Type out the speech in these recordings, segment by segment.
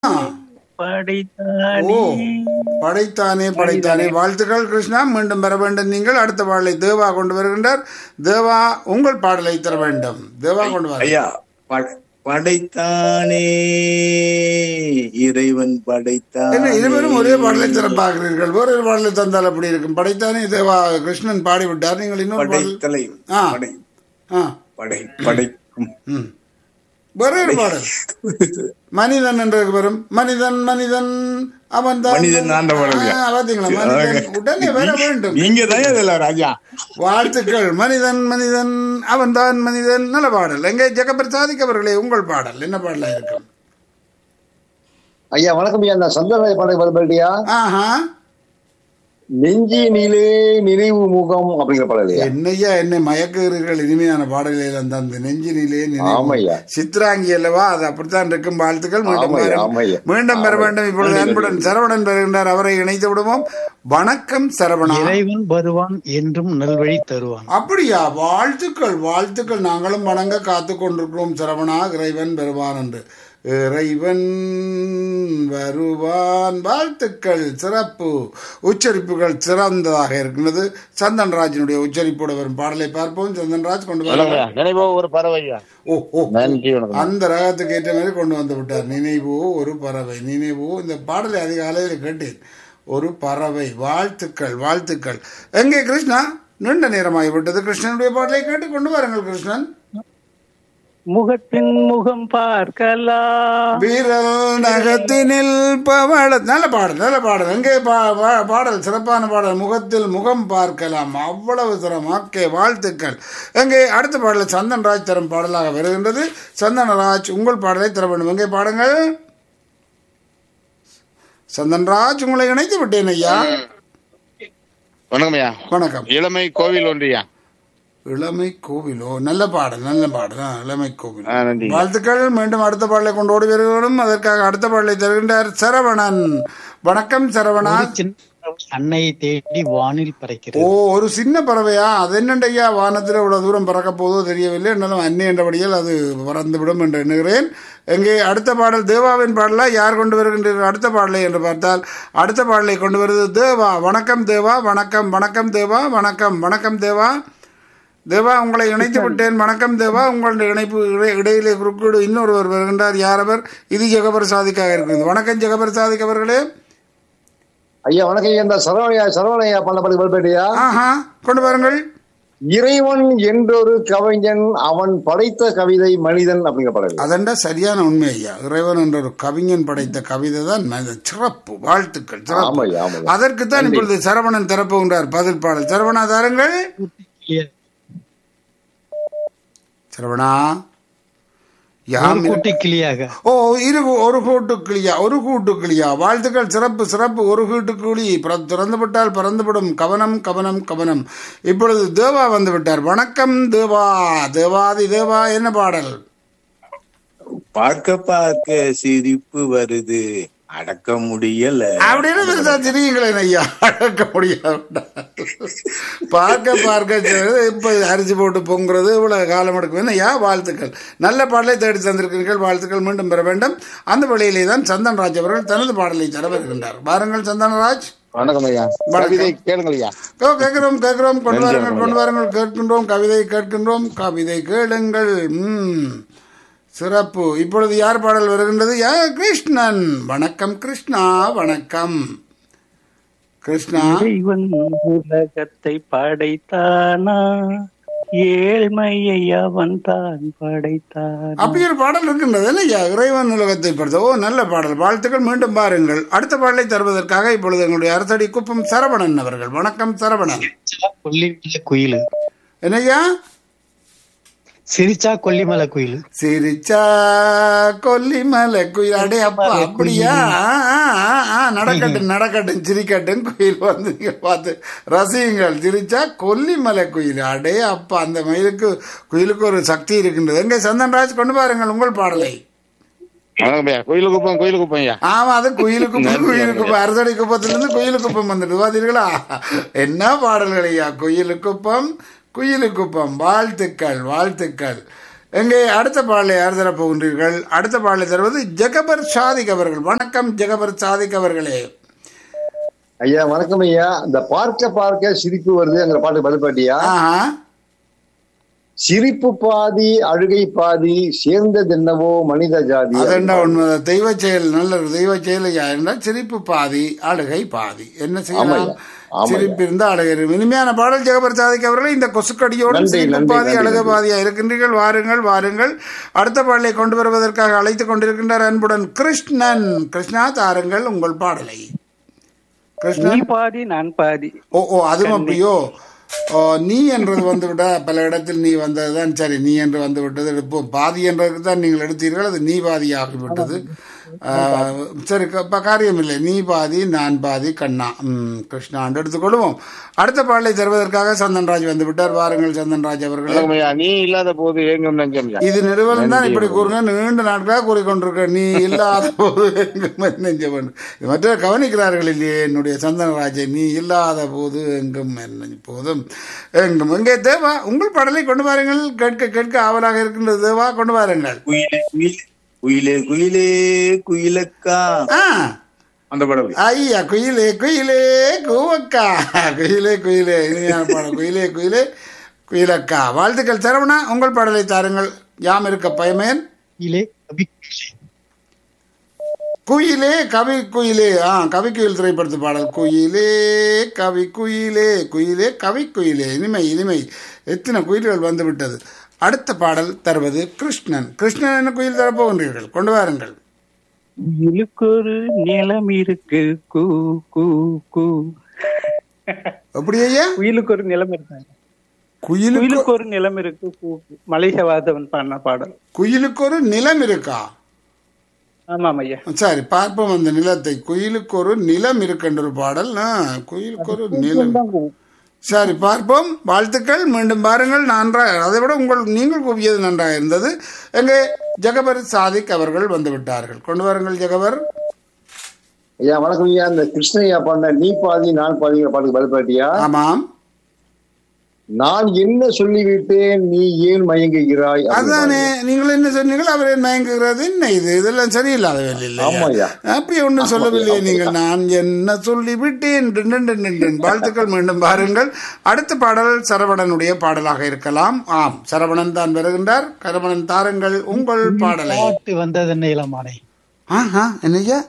படைத்தானே ஓ படைத்தானே படைத்தானே வாழ்த்துக்கள் கிருஷ்ணா மீண்டும் பெற வேண்டும் நீங்கள் அடுத்த பாடலை தேவா கொண்டு வருகின்றார் தேவா உங்கள் பாடலை தர வேண்டும் தேவா கொண்டு வர ஐயா பட- படைத்தானே இறைவன் என்ன படைத்தானே இருவரும் ஒரே பாடலை தர பார்க்கிறீர்கள் வேற ஒரு பாடலை தந்தால் அப்படி இருக்கும் படைத்தானே தேவா கிருஷ்ணன் பாடிவிட்டார் நீங்கள் இன்னொரு பாடல் படைத்தலை ஆ. படை ஆ படை படைக்கும் ம் வேற ஒரு பாடல் மனிதன் என்று வரும் மனிதன் மனிதன் அவன் தான் மனிதன் ஆண்ட பாடல்யா. பாத்தீங்களா மனிதன் உடனே வர வேண்டும் நீங்க தான் இதுல ராஜா வாழ்த்துக்கள் மனிதன் மனிதன் அவன் தான் மனிதன் நல்ல பாடல் எங்கே ஜெகபிரசாதிக் அவர்களே உங்கள் பாடல் என்ன பாடலா இருக்கும் ஐயா வணக்கம் ஐயா நான் சந்திரராஜ பாடல் பதில்பட்டியா ஆஹா நெஞ்சினிலே நினைவு முகம் அப்படிங்கிற பாடல் ஐயா என்னையா என்னை மயக்குகிறீர்கள் இனிமையான பாடல்கள் அந்த அந்த நெஞ்சினிலே நினைவு. ஆமையா. சித்ராங்கி அல்லவா அது அப்படித்தான் இருக்கும் வாழ்த்துக்கள் மீண்டும் ஆமையா, பெற- ஆமையா. மீண்டும் பெற வேண்டும் இப்பொழுது அன்புடன் சரவணன் பெறுகின்றார் அவரை இணைத்து விடுவோம் வணக்கம் சரவணா இறைவன் வருவான் என்றும் நல்வழி தருவான் அப்படியா வாழ்த்துக்கள் வாழ்த்துக்கள் நாங்களும் வணங்க காத்து கொண்டிருக்கிறோம் சரவணா இறைவன் வருவான் என்று இறைவன் வருவான் வாழ்த்துக்கள் சிறப்பு உச்சரிப்புகள் சிறந்ததாக இருக்கின்றது சந்தன்ராஜனுடைய உச்சரிப்போடு வரும் பாடலை பார்ப்போம் சந்தன்ராஜ் கொண்டு வர நினைவோ ஒரு பறவையா ஓ ஓ நன்றி வணக்கம் அந்த ரகத்துக்கு ஏற்ற மாதிரி கொண்டு வந்து விட்டார் நினைவோ ஒரு பறவை நினைவோ இந்த பாடலை அதிகாலையில் கேட்டேன் ஒரு பறவை வாழ்த்துக்கள் வாழ்த்துக்கள் எங்கே கிருஷ்ணா நீண்ட நேரமாகி விட்டது கிருஷ்ணனுடைய பாடலை கேட்டு கொண்டு வாருங்கள் கிருஷ்ணன் முகத்தின் முகம் பார்க்கலாம் வீரல் நகத்தினில் பவள நல்ல பாடல் நல்ல பாடல் எங்கே பா- பா- பாடல் சிறப்பான பாடல் முகத்தில் முகம் பார்க்கலாம் அவ்வளவு சிரம் ஓகே வாழ்த்துக்கள் எங்கே அடுத்த பாடல் சந்தன்ராஜ் தரும் பாடலாக வருகின்றது சந்தனராஜ் உங்கள் பாடலை தர வேண்டும் எங்கே பாடுங்கள் சந்தன்ராஜ் உங்களை இணைத்து விட்டேன் ஐயா வணக்கம் ஐயா வணக்கம் இளமை கோவில் ஒன்றியா இளமை கோவிலோ நல்ல பாடல் நல்ல பாடல் ஆ, இளமை கோவில் ஆ, நன்றி. வாழ்த்துக்கள் மீண்டும் அடுத்த பாடலை கொண்டு ஓடி வருகிறோம் அதற்காக அடுத்த பாடலை தருகின்றார் சரவணன் வணக்கம் சரவணா ஒரு சின்ன அன்னையை தேடி வானில் ஓ பறக்கிறது ஒரு சின்ன பறவையா அது என்னண்டையா வானத்தில் இவ்வளவு தூரம் பறக்க போதோ தெரியவில்லை என்னாலும் அன்னை என்றபடியால் அது பறந்துவிடும் என்று எண்ணுகிறேன் எங்கே அடுத்த பாடல் தேவாவின் பாடலா யார் கொண்டு வருகின்றீர்கள் அடுத்த பாடலை என்று பார்த்தால் அடுத்த பாடலை கொண்டு வருவது தேவா வணக்கம் தேவா வணக்கம் வணக்கம் தேவா வணக்கம் வணக்கம் தேவா தேவா உங்களை இணைத்து விட்டேன் வணக்கம் தேவா உங்களுடைய இணைப்பு இடை- இடையிலே குறுக்கீடு இன்னொருவர் வருகின்றார் யார் அவர் இது ஜெகபிரசாதிக்காக இருக்கிறது வணக்கம் ஜெகபிரசாதிக் அவர்களே ஐயா வணக்கம் ஐயா இந்த சரவணையா சரவணையா பண்ண பாடல் பதில்பட்டியா ஆஹா கொண்டு வாருங்கள் இறைவன் என்றொரு கவிஞன் அவன் படைத்த கவிதை மனிதன் அப்படிங்கிற பாடல் அதண்டா சரியான உண்மை ஐயா இறைவன் என்ற ஒரு கவிஞன் படைத்த கவிதை தான் ம- சிறப்பு வாழ்த்துக்கள் சிறப்பு ஆமையா ஆமையா அதற்கு தான் இப்பொழுது சரவணன் திறப்புகின்றார் பதில் பாடல் சரவணா தாருங்கள் சரவணா ஒரு யாம் கூட்டு கிளியாக ஓ இரு ஒரு கூட்டு கிளியா ஒரு கூட்டு கிளியா வாழ்த்துக்கள் சிறப்பு சிறப்பு ஒரு கூட்டு கிளி பிற- திறந்து விட்டால் பறந்துவிடும் கவனம் கவனம் கவனம் இப்பொழுது தேவா வந்து விட்டார் வணக்கம் தேவா தேவாதி தேவா என்ன பாடல் பார்க்க பார்க்க சிரிப்பு வருது அடக்க முடியல அப்படின்னு பெருசா தெரியுங்களேன் ஐயா அடக்க முடியாது பார்க்க பார்க்க செய்வது இப்ப அரிசி போட்டு பொங்குறது இவ்வளவு காலம் எடுக்கும் ஐயா வாழ்த்துக்கள் நல்ல பாடலை தேடி தந்திருக்கிறீர்கள் வாழ்த்துக்கள் மீண்டும் பெற வேண்டும் அந்த வழியிலே தான் சந்தன்ராஜ் அவர்கள் தனது பாடலை தர வருகின்றார் பாருங்கள் சந்தனராஜ் வணக்கம் ஐயா கவிதை கேளுங்கள் ஐயா ஓ, கேட்கிறோம் கேட்கிறோம் கொண்டு வாருங்கள் கொண்டு வாருங்கள் கேட்கின்றோம் கவிதை கேட்கின்றோம் கவிதை கேளுங்கள் ம் சிறப்பு இப்பொழுது யார் பாடல் வருகின்றது யா கிருஷ்ணன் வணக்கம் கிருஷ்ணா வணக்கம் கிருஷ்ணா இறைவன் உலகத்தை படைத்தானா ஏழ்மையை அவன் தான் படைத்தான் அப்படி ஒரு பாடல் இருக்கின்றது இல்லையா இறைவன் உலகத்தை படுத்த ஓ நல்ல பாடல் வாழ்த்துக்கள் மீண்டும் பாருங்கள் அடுத்த பாடலை தருவதற்காக இப்பொழுது எங்களுடைய அரசடி குப்பம் சரவணன் அவர்கள் வணக்கம் சரவணன் கொல்லிமலை குயில் என்னய்யா சிரிச்சா கொல்லிமலை குயில் சிரிச்சா கொல்லிமலை குயில் அடே அப்பா அப்படியா ஆ, ஆ, ஆ, ஆ, நடக்கட்டும் நடக்கட்டும் சிரிக்கட்டும் குயில் வந்து நீங்க பார்த்து ரசியுங்கள் சிரிச்சா கொல்லிமலை குயில் அடே அப்பா அந்த மயிலுக்கு குயிலுக்கு ஒரு சக்தி இருக்கின்றது எங்கே சந்தன்ராஜ் கொண்டு பாருங்கள் உங்கள் பாடலை வணக்கம் ஐயா கோயிலுக்கு குப்பம் கோயிலுக்கு குப்பம் ஐயா ஆமா அது குயிலுக்குப்பம் குயிலுக்குப்பம் அரசடி குப்பத்திலிருந்து குயிலுக்குப்பம் வந்துட்டு பார்த்தீர்களா என்ன பாடல்கள் ஐயா குயிலுக்குப்பம் குயிலுக்குப்பம் வாழ்த்துக்கள் வாழ்த்துக்கள் எங்கே அடுத்த பாடலை யார் தரப் போகின்றீர்கள் அடுத்த பாடலை தருவது ஜெகபர் சாதிக் அவர்கள் வணக்கம் ஜெகபர் சாதிக் அவர்களே ஐயா வணக்கம் ஐயா இந்த பார்க்க பார்க்க சிரிப்பு வருதுங்கிற பாட்டு பதில் பாட்டியா ஆஹா சிரிப்பு பாதி அழுகை பாதி சேர்ந்ததென்னவோ மனித ஜாதி அதென்ன உண்மை தெய்வ செயல் நல்ல ஒரு தெய்வ செயல் ஐயா என்றால் சிரிப்பு பாதி அழுகை பாதி என்ன செய்யலாம் ஆமாய்யா, ஆமாய்யா. சிரிப்பு இருந்தா அழுகை இருக்கும். இனிமையான பாடல் ஜெகபர் சாதிக் அவர்களே இந்த கொசுக்கடியோடு நன்றி, சிரிப்பு நன்றி, பாதி நன்றி, அழுகை நன்றி. பாதியா இருக்கின்றீர்கள் வாருங்கள் வாருங்கள் அடுத்த பாடலை கொண்டு வருவதற்காக அழைத்துக் கொண்டிருக்கின்றார் அன்புடன் கிருஷ்ணன் கிருஷ்ணா தாருங்கள் உங்கள் பாடலை நீ கிருஷ்ணன் பாதி நான் பாதி ஓ ஓ அதுவும் அப்படியோ ஓ, நீ என்றது வந்து விட்டா பல இடத்தில் நீ வந்ததுதான் சரி நீ என்று வந்து விட்டது எடுப்போம் பாதி என்றதுக்கு தான் நீங்கள் எடுத்தீர்கள் அது நீ பாதி ஆகிவிட்டது ஆ, சரி க- இப்ப காரியம் இல்லை நீ பாதி நான் பாதி கண்ணா ம், கிருஷ்ணா என்று எடுத்துக்கொள்வோம் அடுத்த பாடலை தருவதற்காக சந்தன்ராஜ் வந்து விட்டார் வாருங்கள் சந்தன்ராஜ் அவர்கள் வணக்கம் ஐயா நீ இல்லாத போது ஏங்கும் நெஞ்சம் ஐயா இது நிறுவனம் தான் இப்படி கூறுங்க நீண்ட நாட்களாக கூறிக்கொண்டிருக்க நீ இல்லாத போது எங்கும் என் நெஞ்சம் என்று. இது மற்ற கவனிக்கிறார்கள் இல்லையே என்னுடைய சந்தனராஜை நீ இல்லாத போது எங்கும் என் நெஞ்சம் போதும் எங்கும் எங்கே தேவா உங்கள் பாடலை கொண்டு வாருங்கள் கேட்க கேட்க ஆவலாக இருக்கின்றது தேவா கொண்டு வாருங்கள் குயிலே குயிலே குயிலே குயிலே குயிலக்கா ஆ அந்த படம் ஐயா குயிலே குயிலே கூவக்கா குயிலே குயிலே இனிமையான பாடல் குயிலே குயிலே குயிலக்கா வாழ்த்துக்கள் சரவணா உங்கள் பாடலை தாருங்கள் யாம் இருக்க பயமேன் குயிலே கவி குயிலே கவி குயிலே ஆ கவி குயில் திரைப்படத்து பாடல் குயிலே கவி குயிலே குயிலே கவி குயிலே இனிமை இனிமை எத்தனை குயில்கள் வந்து விட்டது அடுத்த பாடல் தருவது கிருஷ்ணன் கிருஷ்ணன் என்ன குயில் தரப்போகின்றீர்கள் கொண்டு வாருங்கள் இலுக்கு ஒரு நிலம் இருக்கு கூ கூ கூ எப்படி ஐயா குயிலுக்கு ஒரு நிலம் இருக்காங்க குயிலுக்கு குயிலுக்கு ஒரு நிலம் இருக்கு கூ கூ. மலேசிய வாதவன் பாடின பாடல் குயிலுக்கு ஒரு நிலம் இருக்கா ஆமாம் ஐயா சரி பார்ப்போம் அந்த நிலத்தை குயிலுக்கு ஒரு நிலம் இருக்கின்ற ஒரு பாடல் ஆ, குயிலுக்கு ஒரு நிலம் சரி பார்ப்போம் வாழ்த்துக்கள் மீண்டும் பாருங்கள் நன்றாக அதை விட உங்கள் நீங்கள் கூப்பியது நன்றாக இருந்தது எங்கே ஜெகபர் சாதிக் அவர்கள் வந்து விட்டார்கள் கொண்டு வாருங்கள் ஜெகபர் ஐயா வணக்கம் ஐயா இந்த கிருஷ்ணய்யா பண்ண நீ பாதி நான் பாதிங்கிற பாட்டுக்கு பதில் பாட்டியா ஆமாம் நான் என்ன சொல்லிவிட்டேன் நீ ஏன் மயங்குகிறாய் அப்படின்னு அதானே நீங்கள் என்ன சொன்னீங்கள் அவர் என்ன மயங்குகிறது என்ன இது இதெல்லாம் சரியில்லாத வேலை ஆமாய்யா. இல்லையா அப்படி ஒன்றும் சொல்லவில்லை நீங்கள் நான் என்ன சொல்லிவிட்டேன் டின் டின் டின் டின் டின். வாழ்த்துக்கள் மீண்டும் பாருங்கள் அடுத்த பாடல் சரவணனுடைய பாடலாக இருக்கலாம் ஆம் சரவணன் தான் வருகின்றார் சரவணன் தாருங்கள் உங்கள் பாடலை பாட்டு வந்தது என்ன இளமானை ஆஹா என்னய்யா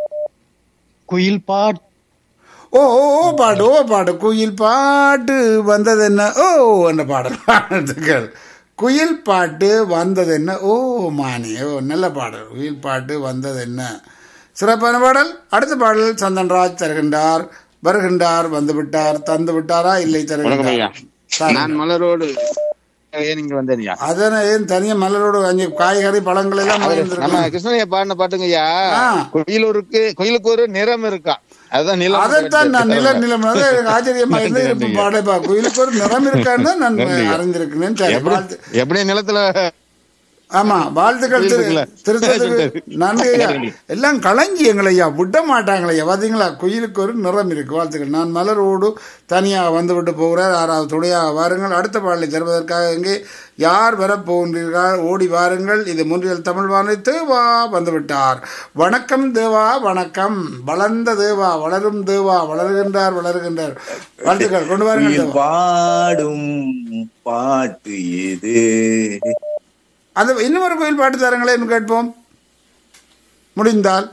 குயில் பாட்டு ஓ ஓ ஓ, பாடு ஓ பாடு குயில் பாட்டு வந்தது என்ன ஓ என்ற பாடல் வாழ்த்துக்கள் குயில் பாட்டு வந்தது என்ன ஓ மானி ஓ நல்ல பாடல் குயில் பாட்டு வந்தது என்ன சிறப்பான பாடல் அடுத்த பாடல் சந்தன்ராஜ் தருகின்றார் வருகின்றார் வந்து விட்டார் தந்து விட்டாரா இல்லை வணக்கம் ஐயா தருகின்றார் நான் மலரோடு ஏன் இங்க வந்தேன் ஐயா அதனை ஏன் தனியா மலரோடு அஞ்சு காய்கறி பழங்கள் எல்லாம் நம்ம வாங்கியிருந்திருக்கணும். கிருஷ்ணய்யா பாடின பாட்டுங்க ஐயா ஆ. குயிலூருக்கு குயிலுக்கு ஒரு நிறம் இருக்கா அதுதான் நிலம் அதைத்தான் நான் நிலம் நிலம் அதான் எனக்கு ஆச்சரியமா இருந்து இப்ப பாடப்பா கோயிலுக்கு ஒரு நிறம் இருக்கான்னு தான் நான் அறிந்திருக்கிறேன் சரி எப்படி வாழ்த்து எப்படி நிலத்துல ஆமா வாழ்த்துக்கள் திரு இருக்குல்ல? திருத்தத்துக்கு நன்றி ஐயா எல்லாம் களஞ்சியங்கள் ஐயா விட மாட்டாங்களே ஐயா பாத்தீங்களா குயிலுக்கு ஒரு நிறம் இருக்கு வாழ்த்துக்கள் நான் மலரோடு தனியாக வந்து விட்டு போகிறார் ஆறாவது துணையாக வாருங்கள் அடுத்த பாடலை தருவதற்காக இங்கே யார் வரப் போகின்றீர்கள் ஓடி வாருங்கள் இது முன்றியல் தமிழ் வானொலி தேவா வந்து விட்டார் வணக்கம் தேவா வணக்கம் வளர்ந்த தேவா வளரும் தேவா வளர்கின்றார் வளர்கின்றார் வாழ்த்துக்கள் கொண்டு வாருங்கள் குயில் தேவா பாடும் பாட்டு எது அந்த இன்னொரு கோயில் பாட்டு தரங்களேன்னு கேட்போம் முடிந்தால்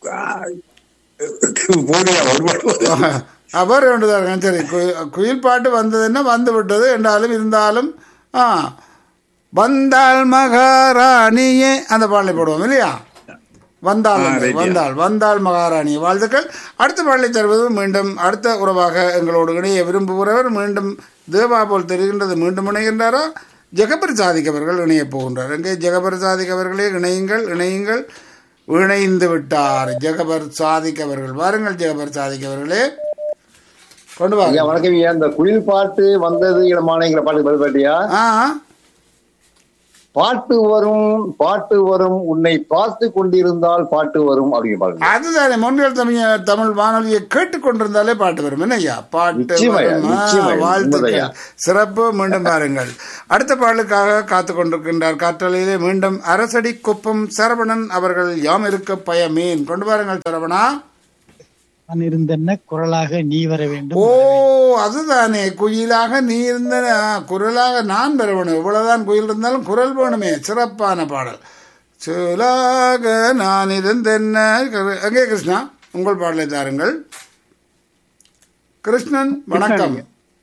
போடியா ஒரு பாட்டு அவர் வேண்டுதாருங்க சரி குயில் குயில் பாட்டு வந்ததுன்னா வந்து விட்டது என்றாலும் இருந்தாலும் ஆ வந்தாள் மகாராணியே அந்த பாடலை போடுவோம் இல்லையா வந்தாள் ஆ, வந்து, ரைட்யா. வந்தாள் வந்தாள் மகாராணி வாழ்த்துக்கள் அடுத்த பாடலை தருவது மீண்டும் அடுத்த உறவாக எங்களோடு இணைய விரும்புகிறவர் மீண்டும் தேவா போல் தெரிகின்றது மீண்டும் இணைகின்றாரா ஜெகபர் சாதிக் அவர்கள் இணையப் போகின்றார் எங்கே ஜெகபர் சாதிக் அவர்களே இணையுங்கள் இணையுங்கள் இணைந்து விட்டார் ஜெகபர் சாதிக் அவர்கள் வாருங்கள் ஜெகபர் சாதிக் அவர்களே கொண்டு ஐயா வாங்க வணக்கம் ஐயா இந்த குயில் பாட்டு வந்தது இடமானங்கிற பாட்டுக்கு பதில் பாட்டியா ஆ பாட்டு வரும் பாட்டு வரும் உன்னை பார்த்து கொண்டிருந்தால் பாட்டு வரும் அப்படிங்கிற பாருங்க அதுதானே முன்னில் தமிழ் தமிழ் வானொலியை கேட்டுக்கொண்டிருந்தாலே பாட்டு வரும் என்ன ஐயா பாட்டு நிச்சயமாய்யா, வரும். ஆ, நிச்சயமாய்யா, வாழ்த்துக்கள் உண்மைதையா. சிறப்பு மீண்டும் பாருங்கள் அடுத்த பாடலுக்காக காத்து கொண்டிருக்கின்றார் காற்றலையிலே மீண்டும் அரசடி குப்பம் சரவணன் அவர்கள் யாம் இருக்க பயமேன் கொண்டு பாருங்கள் சரவணா நான் இருந்தென்ன குரலாக நீ வர வேண்டும் ஓ அதுதானே குயிலாக நீ இருந்த ஆ, குரலாக நான் பெற வேணும் இவ்வளவுதான் குயில் இருந்தாலும் குரல் வேணுமே சிறப்பான பாடல் சுலாக நான் இருந்தென்ன எங்கே கிருஷ்ணா உங்கள் பாடலை தாருங்கள் கிருஷ்ணன் வணக்கம்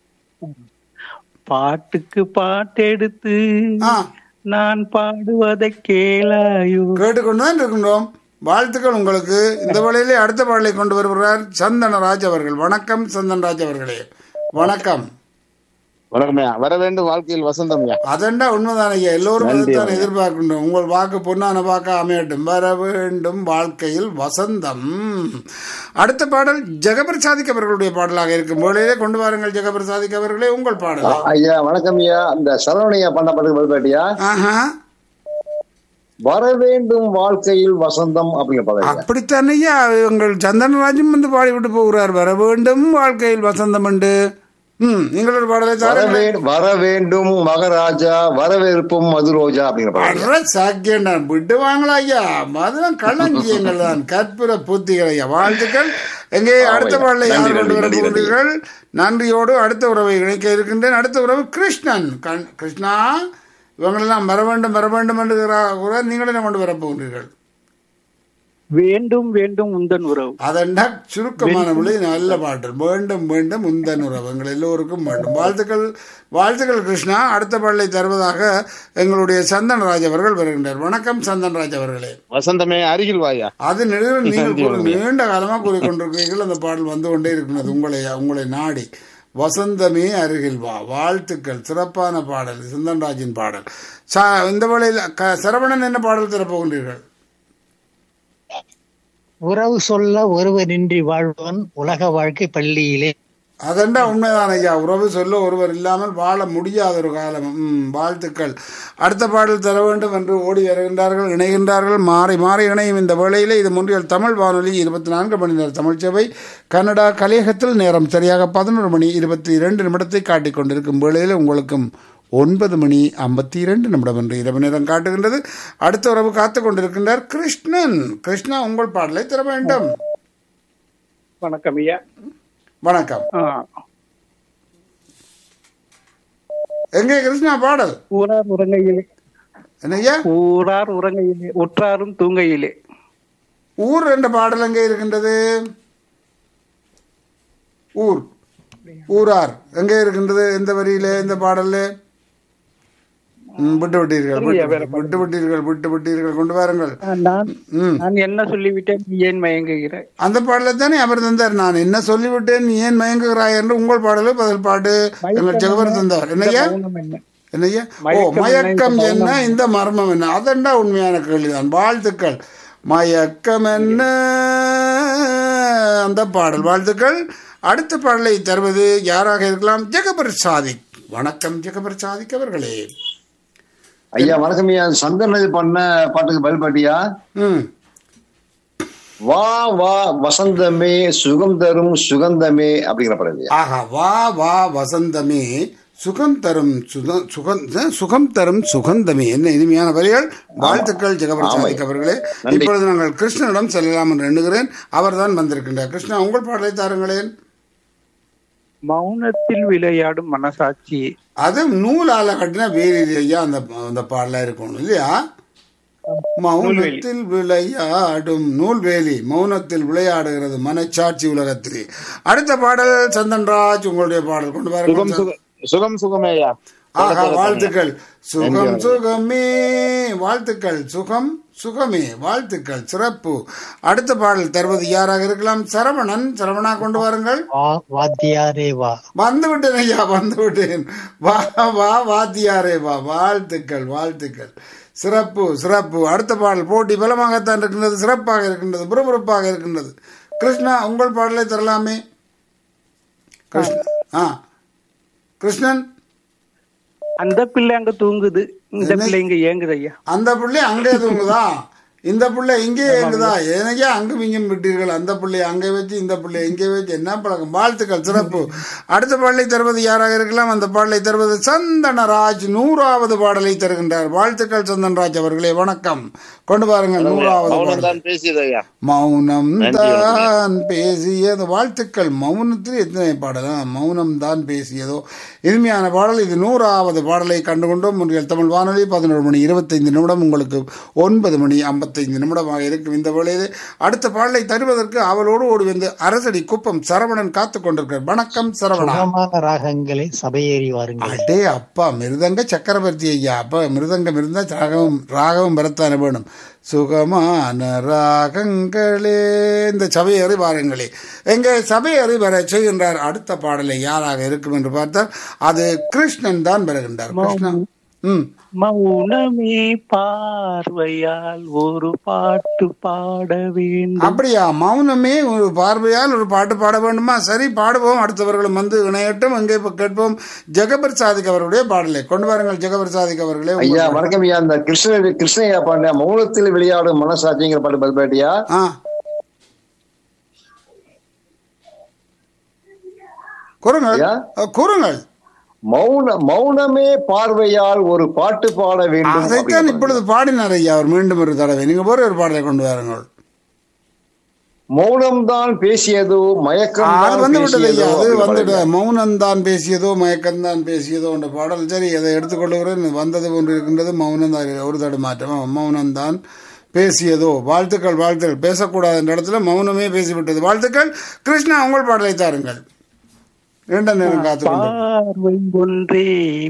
பாட்டுக்கு பாட்டெடுத்து ஆ நான் பாடுவதை கேளாயோ கேட்டுக்கொண்டுதான் இருக்கின்றோம் வாழ்த்துக்கள் உங்களுக்கு இந்த வேளையிலே அடுத்த பாடலை கொண்டு வருகிறார் சந்தனராஜ் அவர்கள் வணக்கம் சந்தனராஜ் அவர்களே வணக்கம் வணக்கம்யா வர வேண்டும் வாழ்க்கையில் வசந்தம்யா அதண்டா உண்மைதான் ஐயா எல்லோரும் அதைத்தான் எதிர்பார்க்கின்றோம் உங்கள் வாக்கு பொன்னான வாக்கு அமையட்டும் வர வேண்டும் வாழ்க்கையில் வசந்தம் அடுத்த பாடல் ஜெகபிரசாதிக் அவர்களுடைய பாடலாக இருக்கும் வேளையிலே கொண்டு வாருங்கள் ஜெகபிரசாதிக் அவர்களே உங்கள் பாடல் ஐயா வணக்கம் ஐயா இந்த சரவணையா பண்ண பாட்டுக்கு பதிலாட்டியா ஆஹா வர வேண்டும் வாழ்க்கையில் வசந்தம் அப்படிங்கிற பாடல் ஐயா. அப்படித்தான் ஐயா உங்கள் சந்தனராஜும் வந்து பாடிவிட்டு போகிறார் வர வேண்டும் வாழ்க்கையில் வசந்தம் உண்டு ம் நீங்களோட பாடலை வர தாருங்கள் வே- வர வேண்டும் மகராஜா வரவேற்பும் மதுரோஜா அப்படிங்கிற பாடல் ஐயா. அற சாக்கியண்டான் விட்டு வாங்களா ஐயா அதெல்லாம் களஞ்சியங்கள் தான் கற்பூர பூத்திகள் ஐயா வாழ்த்துக்கள் எங்கே அடுத்த பாடலை யார் நன்றி, கொண்டு வர நன்றி, நன்றி. போகிறீர்கள் நன்றியோடு அடுத்த உறவை இணைக்க இருக்கின்றேன் அடுத்த உறவு கிருஷ்ணன் கண்- கிருஷ்ணா இவங்களெல்லாம் வர வேண்டும் வர வேண்டும் என்று கூற நீங்கள் என்ன கொண்டு வர போகிறீர்கள் வேண்டும் வேண்டும் உந்தன் உறவு அதண்டா சுருக்கமான மொழி நல்ல பாட்டு வேண்டும் வேண்டும் உந்தன் உறவு எங்கள் எல்லோருக்கும் வேண்டும் வாழ்த்துக்கள் வாழ்த்துக்கள் கிருஷ்ணா அடுத்த பாடலை தருவதாக எங்களுடைய சந்தன்ராஜ் அவர்கள் வருகின்றார் வணக்கம் சந்தன்ராஜ் அவர்களே வசந்தமே அருகில் வாயா அது நெடுவில் நீங்கள் கூறி- நீண்ட காலமா கூறிக்கொண்டிருக்கிறீர்கள் அந்த பாடல் வந்து கொண்டே இருக்கிறது உங்களை உங்களை நாடி வசந்தமே அருகில் வா வாழ்த்துக்கள் சிறப்பான பாடல் சிந்தன்ராஜின் பாடல் ச- இந்த வேளையில் க- சரவணன் என்ன பாடல் தரப்போகின்றீர்கள் உறவு சொல்ல ஒருவரின்றி வாழ்வன் உலக வாழ்க்கை பள்ளியிலே அதெண்டா உண்மைதான் ஐயா உறவு சொல்ல ஒருவர் இல்லாமல் வாழ முடியாத ஒரு காலம் ம், வாழ்த்துக்கள் அடுத்த பாடல் தர வேண்டும் என்று ஓடி வருகின்றார்கள் இணைகின்றார்கள் மாறி மாறி இணையும் இந்த வேளையிலே இது முன்றியல் தமிழ் வானொலி இருபத்தி நான்கு மணி நேர தமிழ் சேவை கனடா கலையகத்தில் நேரம் சரியாக பதினொரு மணி இருபத்தி இரண்டு நிமிடத்தை காட்டிக் கொண்டிருக்கும் வேளையில் உங்களுக்கும் ஒன்பது மணி ஐம்பத்தி இரண்டு நிமிடம் என்று இரவு நேரம் காட்டுகின்றது அடுத்த உறவு காத்து கொண்டிருக்கின்றார் கிருஷ்ணன் கிருஷ்ணா உங்கள் பாடலை தர வேண்டும் வணக்கம் ஐயா வணக்கம் ஆ, எங்கே கிருஷ்ணா பாடல் ஊரார் உறங்கையிலே என்னய்யா ஊரார் உறங்கையிலே உற்றாரும் தூங்கையிலே ஊர் என்ற பாடல் எங்கே இருக்கின்றது ஊர் ஊரார் எங்கே இருக்கின்றது எந்த வரியிலே இந்த பாடல்ல ம், விட்டு விட்டீர்கள் விட்டு- விட்டு விட்டீர்கள் விட்டு விட்டீர்கள் கொண்டு வாருங்கள் ஆ, நான் ம் நான் என்ன சொல்லிவிட்டேன் நீ ஏன் மயங்குகிறாய் அந்த பாடலை தானே அவர் தந்தார் நான் என்ன சொல்லிவிட்டேன் நீ ஏன் மயங்குகிறாய் என்று உங்கள் பாடலை பதில் பாட்டு எங்கள் ஜெகவர் தந்தார் என்னய்யா மௌனம் என்ன என்னய்யா ஓ மயக்கம் என்ன, மயக்கம் இந்த என்ன இந்த மர்மம் என்ன அதண்டா உண்மையான கேள்விதான் வாழ்த்துக்கள் மயக்கம் என்ன அந்த பாடல் வாழ்த்துக்கள் அடுத்த பாடலை தருவது யாராக இருக்கலாம் ஜெகபர் சாதிக் வணக்கம் ஜெகபர் சாதிக் அவர்களே ஐயா வணக்கம் ஐயா சந்தனது பண்ண பாட்டுக்கு பதில் பாட்டியா ம் வா வா வசந்தமே சுகம் தரும் சுகந்தமே அப்படிங்கிற பாடல் ஐயா ஆஹா வா வா வசந்தமே சுகம் தரும் சுக- சுகம் சுகம் தரும் சுகந்தமே என்ன இனிமையான வரிகள் வாழ்த்துக்கள் ஜெகபர் சாதிக் அவர்களே இப்பொழுது நாங்கள் கிருஷ்ணனிடம் செல்லலாம் என்று எண்ணுகிறேன் அவர்தான் வந்திருக்கின்றார் கிருஷ்ணா உங்கள் பாடலை தாருங்களேன் மௌனத்தில் விளையாடும் மனசாட்சியே அது நூலால கட்டின வேலி ஐயா அந்த அந்த பாடலா இருக்கணும் இல்லையா மௌனத்தில் விளையாடும் நூல்வேலி மௌனத்தில் விளையாடுகிறது மனச்சாட்சி உலகத்தில் அடுத்த பாடல் சந்தன்ராஜ் உங்களுடைய பாடல் கொண்டு சுகம் பாருங்கள் சுக சுகம் சுகமேயா ஆஹா வாழ்த்துக்கள் சுகம் சுகமே வாழ்த்துக்கள் சுகம் சுகமே வாழ்த்துக்கள் சிறப்பு அடுத்த பாடல் தருவது யாராக இருக்கலாம் சரவணன் சரவணா கொண்டு வாருங்கள் வா வாத்தியாரே வா வந்து விட்டேன் ஐயா வந்து விட்டேன் வா வா வாத்தியாரே வா வாழ்த்துக்கள் வாழ்த்துக்கள் சிறப்பு சிறப்பு அடுத்த பாடல் போட்டி பலமாகத்தான் இருக்கின்றது சிறப்பாக இருக்கின்றது புறப்புறப்பாக இருக்கின்றது கிருஷ்ணா உங்கள் பாடலை தரலாமே கிருஷ்ண ஆ கிருஷ்ணன் அந்த பிள்ளை அங்க தூங்குது இந்த பிள்ளை இங்க ஏங்குது ஐயா அந்த பிள்ளை அங்கே தூங்குதா இந்த பிள்ளை இங்கே ஏங்குதா ஏனையா அங்கும் இங்கும் விட்டீர்கள் அந்த பிள்ளையை அங்கே வச்சு இந்த பிள்ளையை இங்கே வச்சு என்ன பழக்கம் வாழ்த்துக்கள் சிறப்பு அடுத்த பாடலை தருவது யாராக இருக்கலாம் அந்த பாடலை தருவது சந்தனராஜ் நூறாவது பாடலை தருகின்றார் வாழ்த்துக்கள் சந்தனராஜ் அவர்களே வணக்கம் கொண்டு பாருங்கள் நூறாவது மௌனம் பாடல் தான் பேசியது ஐயா மௌனம் தான் பேசியது வாழ்த்துக்கள் மௌனத்தில் எத்தனை பாடலா மௌனம் தான் பேசியதோ இனிமையான பாடல் இது நூறாவது பாடலை கண்டுகொண்டோம் முன்றியல் தமிழ் வானொலி பதினோரு மணி இருபத்தைந்து நிமிடம் உங்களுக்கு ஒன்பது மணி ஐம்பத்தைந்து நிமிடமாக இருக்கும் இந்த வேளையிலே அடுத்த பாடலை தருவதற்கு அவளோடு ஓடி வந்து அரசடி குப்பம் சரவணன் காத்து கொண்டிருக்கிறார் வணக்கம் சரவணா சுகமான ராகங்களை சபையேறி வாருங்கள் அடே அப்பா மிருதங்க சக்கரவர்த்தி ஐயா அப்பா மிருதங்கம் இருந்தா ராகவும் ராகவும் வரத்தானே வேணும் சுகமான ராகங்களே இந்த சபையறி வாருங்களே எங்க சபையறி வர செய்கின்றார் அடுத்த பாடலை யாராக இருக்கும் என்று பார்த்தால் அது கிருஷ்ணன் தான் வருகின்றார் கிருஷ்ணன் ம் மௌனமே பார்வையால் ஒரு பாட்டு பாட வேண்டும் அப்படியா மௌனமே ஒரு பார்வையால் ஒரு பாட்டு பாட வேண்டுமா சரி பாடுவோம் அடுத்தவர்களும் வந்து இணையட்டும் எங்கே இப்ப கேட்போம் ஜெகபர் சாதிக் அவருடைய பாடலை கொண்டு வாருங்கள் ஜெகபர் சாதிக் அவர்களே உங்கள் ஐயா பாடல். வணக்கம் ஐயா அந்த கிருஷ்ண கிருஷ்ணய்யா பாண்டியா மௌனத்தில் விளையாடும் மனசாட்சிங்கிற பாட்டு பதிப்பாட்டியா ஆ கூறுங்கள் ஐயா? அ, கூறுங்கள் மௌன மௌனமே பார்வையால் ஒரு பாட்டு பாட வேண்டும் அதைத்தான் அப்படிங்கிற இப்பொழுது பாடினார் ஐயா அவர் மீண்டும் ஒரு தடவை நீங்க போற ஒரு பாடலை கொண்டு வாருங்கள் மௌனம் தான் பேசியதோ மயக்கம் அது தான் வந்து விட்டது ஐயா பேசியதோ அது அப்படி வந்துட்டு பாடுங்க. மௌனம் தான் பேசியதோ மயக்கம் தான் பேசியதோ என்ற பாடல் சரி அதை எடுத்துக்கொள்ளுகிறேன் வந்தது ஒன்று இருக்கின்றது மௌனம் தான் ஒரு தடு மாற்றம் மௌனம் தான் பேசியதோ வாழ்த்துக்கள் வாழ்த்துக்கள் பேசக்கூடாது என்ற இடத்துல மௌனமே பேசிவிட்டது வாழ்த்துக்கள் கிருஷ்ணா உங்கள் பாடலை தாருங்கள் இரண்டு நேரம் காத்துக்கொண்டு பார்வை ஒன்றே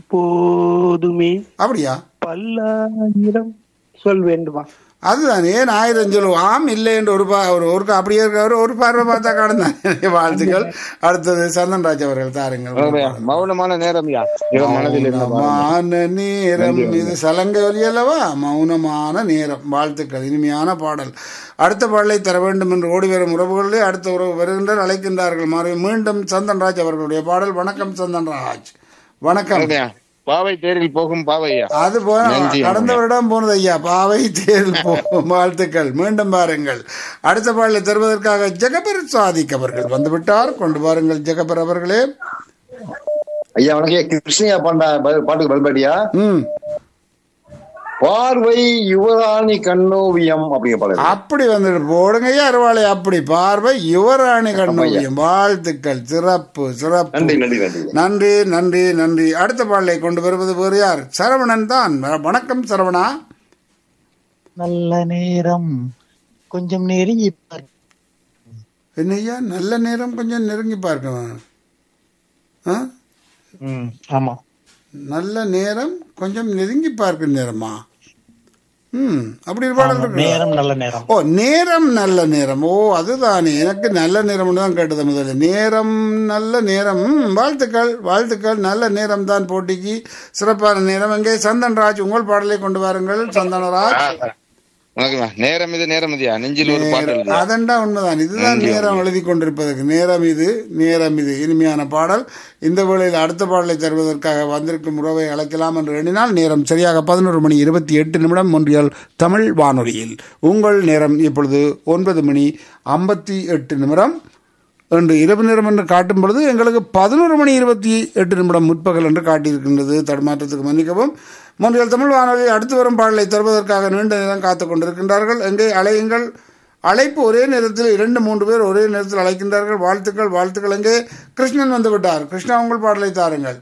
போதுமே அப்படியா பல்லாயிரம் சொல் வேண்டுமா அதுதான் ஏன் ஆயிரம் சொல்லுவோம் ஆம் இல்லை என்று ஒரு பா ஒரு ஒரு அப்படியே இருக்க ஒரு பார்வை பார்த்தா கடந்தான் வாழ்த்துக்கள் அடுத்தது சந்தன்ராஜ் அவர்கள் தாருங்கள் ஐயா, மௌனமான நேரம் ஐயா இவன் மனதில் இருந்த பாடல். மௌனமான நேரம் இது சலங்கை ஒலி அல்லவா மௌனமான நேரம் வாழ்த்துக்கள் இனிமையான பாடல் அடுத்த பாடலை தர வேண்டும் என்று ஓடி வரும் உறவுகளிலே அடுத்த உறவு வருகின்றார் அழைக்கின்றார்கள் மாறி மீண்டும் சந்தன்ராஜ் அவர்களுடைய பாடல் வணக்கம் சந்தன்ராஜ் வணக்கம் ஐயா, பாவை தேரில் போகும் பாவையா அது போன நன்றி, கடந்த வருடம் போனது ஐயா பாவை தேர்தல் போகும் வாழ்த்துக்கள் மீண்டும் பாருங்கள் அடுத்த பாடலை தருவதற்காக ஜெகபர் சாதிக் அவர்கள் வந்துவிட்டார் கொண்டு பாருங்கள் ஜெகபர் அவர்களே ஐயா வணக்கம் ஐயா, கிருஷ்ணய்யா பாண்டா ப- பாட்டுக்கு பதிப்பாட்டியா ம் பார்வை யுவராணி கண்ணோவியம் அப்படிங்கிற பாடல் அப்படி வந்துட்டு போடுங்க ஐயா அருவாளை அப்படி பார்வை யுவராணி கண்ணோவியம் வாழ்த்துக்கள் சிறப்பு சிறப்பு நன்றி நன்றி நன்றி நன்றி நன்றி நன்றி அடுத்த பாடலை கொண்டு வருவது வேறு யார் சரவணன் தான் வணக்கம் சரவணா நல்ல நேரம் கொஞ்சம் நெருங்கி பார். என்னய்யா நல்ல நேரம் கொஞ்சம் நெருங்கி பார்க்கணும் ஆ ம், ஆமா நல்ல நேரம் கொஞ்சம் நெருங்கி பார்க்கும் நேரமா ம் அப்படி ஒரு பாடல் ஆமா, இருக்கு நேரம் நல்ல நேரம் ஓ நேரம் நல்ல நேரம் ஓ அதுதானே எனக்கு நல்ல நேரம் தான் கேட்டது முதல்ல நேரம் நல்ல நேரம் ம், வாழ்த்துக்கள் வாழ்த்துக்கள் நல்ல நேரம் தான் போட்டிக்கு சிறப்பான நேரம் எங்கே சந்தன்ராஜ் உங்கள் பாடலை கொண்டு வாருங்கள் சந்தனராஜ் வணக்கம்யா நேரம் இது நேரம் இதுயா நெஞ்சில் ஒரு பாட்டு எழுதியா அதண்டா உண்மைதான் இதுதான் நேரம் எழுதி கொண்டிருப்பதற்கு நேரம் இது நேரம் இது இனிமையான பாடல் இந்த வேளையில் அடுத்த பாடலை தருவதற்காக வந்திருக்கும் உறவை அழைக்கலாம் என்று எண்ணினால் நேரம் சரியாக பதினோரு மணி இருபத்தி எட்டு நிமிடம் ஒன்றியல் தமிழ் வானொலியில் உங்கள் நேரம் இப்பொழுது ஒன்பது மணி ஐம்பத்தி எட்டு நிமிடம் என்று இரவு நேரம் என்று காட்டும் பொழுது எங்களுக்கு பதினோரு மணி இருபத்தி எட்டு நிமிடம் முற்பகல் என்று காட்டியிருக்கின்றது தடுமாற்றத்துக்கு மன்னிக்கவும் மூன்றியல் தமிழ் வானொலி அடுத்து வரும் பாடலை தருவதற்காக நீண்ட நேரம் காத்துக் கொண்டிருக்கின்றார்கள் எங்கே அலையுங்கள் அழைப்பு ஒரே நேரத்தில் இரண்டு மூன்று பேர் ஒரே நேரத்தில் அழைக்கின்றார்கள் வாழ்த்துக்கள் வாழ்த்துக்கள் எங்கே கிருஷ்ணன் வந்து விட்டார் கிருஷ்ணா உங்கள் பாடலை தாருங்கள்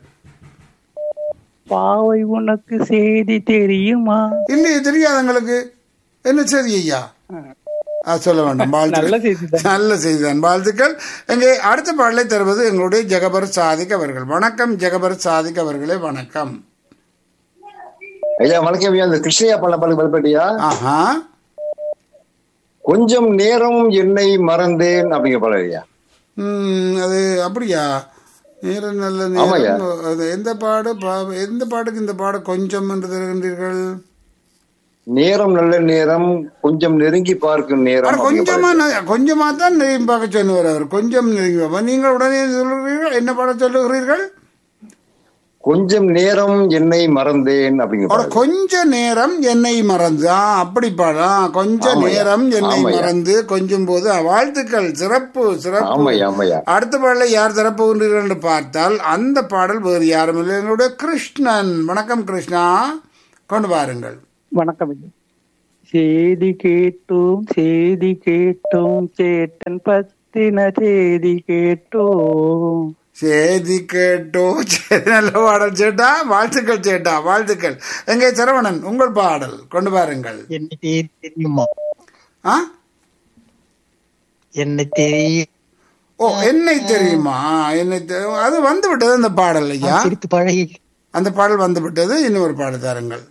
பாவை உனக்கு செய்தி தெரியுமா இல்லையே தெரியாது எங்களுக்கு என்ன சரி ஐயா ஆ, சொல்ல வேண்டாம் நல்ல வாழ்த்துக்கள் செய்தி நல்ல செய்திதான் வாழ்த்துக்கள் எங்கே அடுத்த பாடலை தருவது எங்களுடைய ஜெகபர் சாதிக் அவர்கள் வணக்கம் ஜெகபர் சாதிக் அவர்களே வணக்கம் ஐயா வணக்கம் ஐயா இந்த கிருஷ்ணய்யா பாண்டா பாட்டுக்கு பதிப்பாட்டியா ஆஹா கொஞ்சம் நேரம் என்னை மறந்தேன் அப்படிங்கிற பாடல் ஐயா ம், அது அப்படியா நேரம் நல்ல ஆமாய்யா. நேரம் அது எந்த பாடு பா- எந்த பாட்டுக்கு இந்த பாடு கொஞ்சம் என்று தருகின்றீர்கள் நேரம் நல்ல நேரம் கொஞ்சம் நெருங்கி பார்க்கும் நேரம் ஆனா அப்படிங்கிற கொஞ்சமா பாடல். ந- கொஞ்சமா தான் நெருங்கி பார்க்க சொன்னவர் அவர் கொஞ்சம் நெருங்கி பார்ப்போம் நீங்கள் உடனே சொல்லுகிறீர்கள் என்ன பாட சொல்லுகிறீர்கள் கொஞ்சம் நேரம் என்னை மறந்தேன் அப்படிங்கிற ஒரு பாடல். கொஞ்ச நேரம் என்னை மறந்து ஆ அப்படி பாடா கொஞ்ச ஆமாய்யா. நேரம் என்னை ஆமாய்யா. மறந்து கொஞ்சம் போது ஆ, வாழ்த்துக்கள் சிறப்பு சிறப்பு ஆமாய்யா ஆமாய்யா அடுத்த பாடலை யார் தரப்போகின்றீர்கள் என்று பார்த்தால் அந்த பாடல் வேறு யாரும் இல்லை எங்களுடைய கிருஷ்ணன் வணக்கம் கிருஷ்ணா கொண்டு வாருங்கள் வணக்கம் ஐயா செய்தி கேட்டோம் செய்தி கேட்டோம் சேட்டன் பத்தின செய்தி கேட்டோம் சேதி கேட்டோ சரி நல்ல பாடல் சேட்டா வாழ்த்துக்கள் சேட்டா வாழ்த்துக்கள் எங்கே சரவணன் உங்கள் பாடல் கொண்டு வாருங்கள் என்ன தெரி- தெரியுமா ஆ என்ன தெரியும் ஓ என்னை தெரியுமா என்னை தெ- அது வந்து விட்டது அந்த பாடல் ஐயா சிரித்து பழகி அந்த பாடல் வந்து விட்டது இன்னொரு பாடல் தாருங்கள்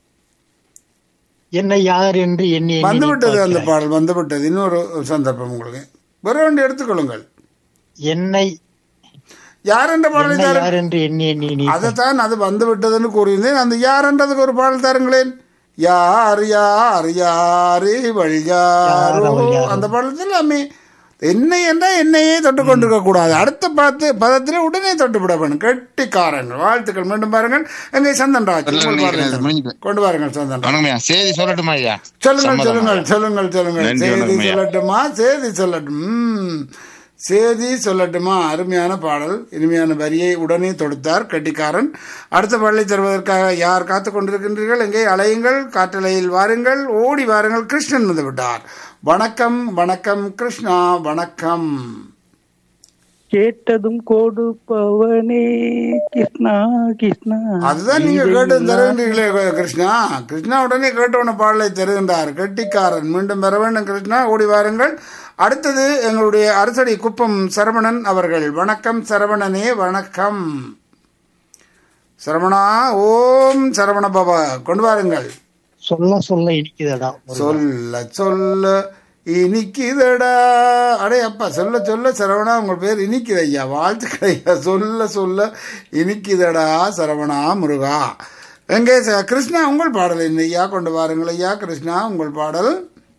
என்ன யார் என்று எண்ணி எண்ணி வந்து நீ விட்டது அந்த பார்க்கிறாய். பாடல் வந்து விட்டது இன்னொரு சந்தர்ப்பம் உங்களுக்கு வர வேண்டிய எடுத்துக்கொள்ளுங்கள் என்னை யார் என்ற பாடலை என்ன தாருங்கள் யார் என்று எண்ணி எண்ணி நீ அதைத்தான் அது வந்து விட்டதுன்னு கூறியிருந்தேன் அந்த யாருன்றதுக்கு ஒரு பாடல் தாருங்களேன் யார் யார் யாரு வழி யாரோ யார் அவள் யாரோ? அந்த பாடல் எல்லாமே என்னை என்றால் என்னையே தொட்டு கொண்டிருக்க கூடாது அடுத்த பார்த்து பதத்திலே உடனே தொட்டு விட வேணும் கெட்டிக்காரன் வாழ்த்துக்கள் மீண்டும் பாருங்கள் எங்கே சந்தன் ராஜ் உங்கள் பாடலை முடிஞ்சு கொண்டு வாருங்கள் சந்தன் ராஜ் வணக்கம்யா செய்தி சொல்லட்டுமா ஐயா சொல்லுங்கள் சம்மதம் சொல்லுங்கள் சொல்லுங்கள் சொல்லுங்கள் நன்றி, செய்தி வணக்கம் ஐயா. சொல்லட்டுமா செய்தி சொல்லட்டும் ம். செய்தி சொல்லட்டுமா அருமையான பாடல் இனிமையான வரியை உடனே தொடுத்தார் கட்டிக்காரன் அடுத்த பாடலை தருவதற்காக யார் காத்து கொண்டிருக்கின்றீர்கள் எங்கே அலையுங்கள் காற்றலையில் வாருங்கள் ஓடி வாருங்கள் கிருஷ்ணன் வந்து விட்டார் வணக்கம் வணக்கம் கிருஷ்ணா வணக்கம் கேட்டதும் கொடுப்பவனே கிருஷ்ணா கிருஷ்ணா அதுதான் நீங்க கேட்டு தருகின்றீர்களே கிருஷ்ணா கிருஷ்ணா உடனே கேட்டவன பாடலை தருகின்றார் கெட்டிக்காரன் மீண்டும் பெற வேண்டும் கிருஷ்ணா ஓடி வாருங்கள் அடுத்தது எங்களுடைய அரசடி குப்பம் சரவணன் அவர்கள் வணக்கம் சரவணனே வணக்கம் சரவணா ஓம் சரவண பாபா கொண்டு வாருங்கள் சொல்ல சொல்ல இனிக்குதடா சொல்ல சொல்ல இனிக்குதடா அடே அப்பா சொல்ல சொல்ல சரவணா உங்கள் பேர் இனிக்குது ஐயா வாழ்த்துக்கள் ஐயா சொல்ல சொல்ல இனிக்குதடா சரவணா முருகா எங்கே ச- கிருஷ்ணா உங்கள் பாடல் என்ன ஐயா கொண்டு வாருங்கள் ஐயா கிருஷ்ணா உங்கள் பாடல்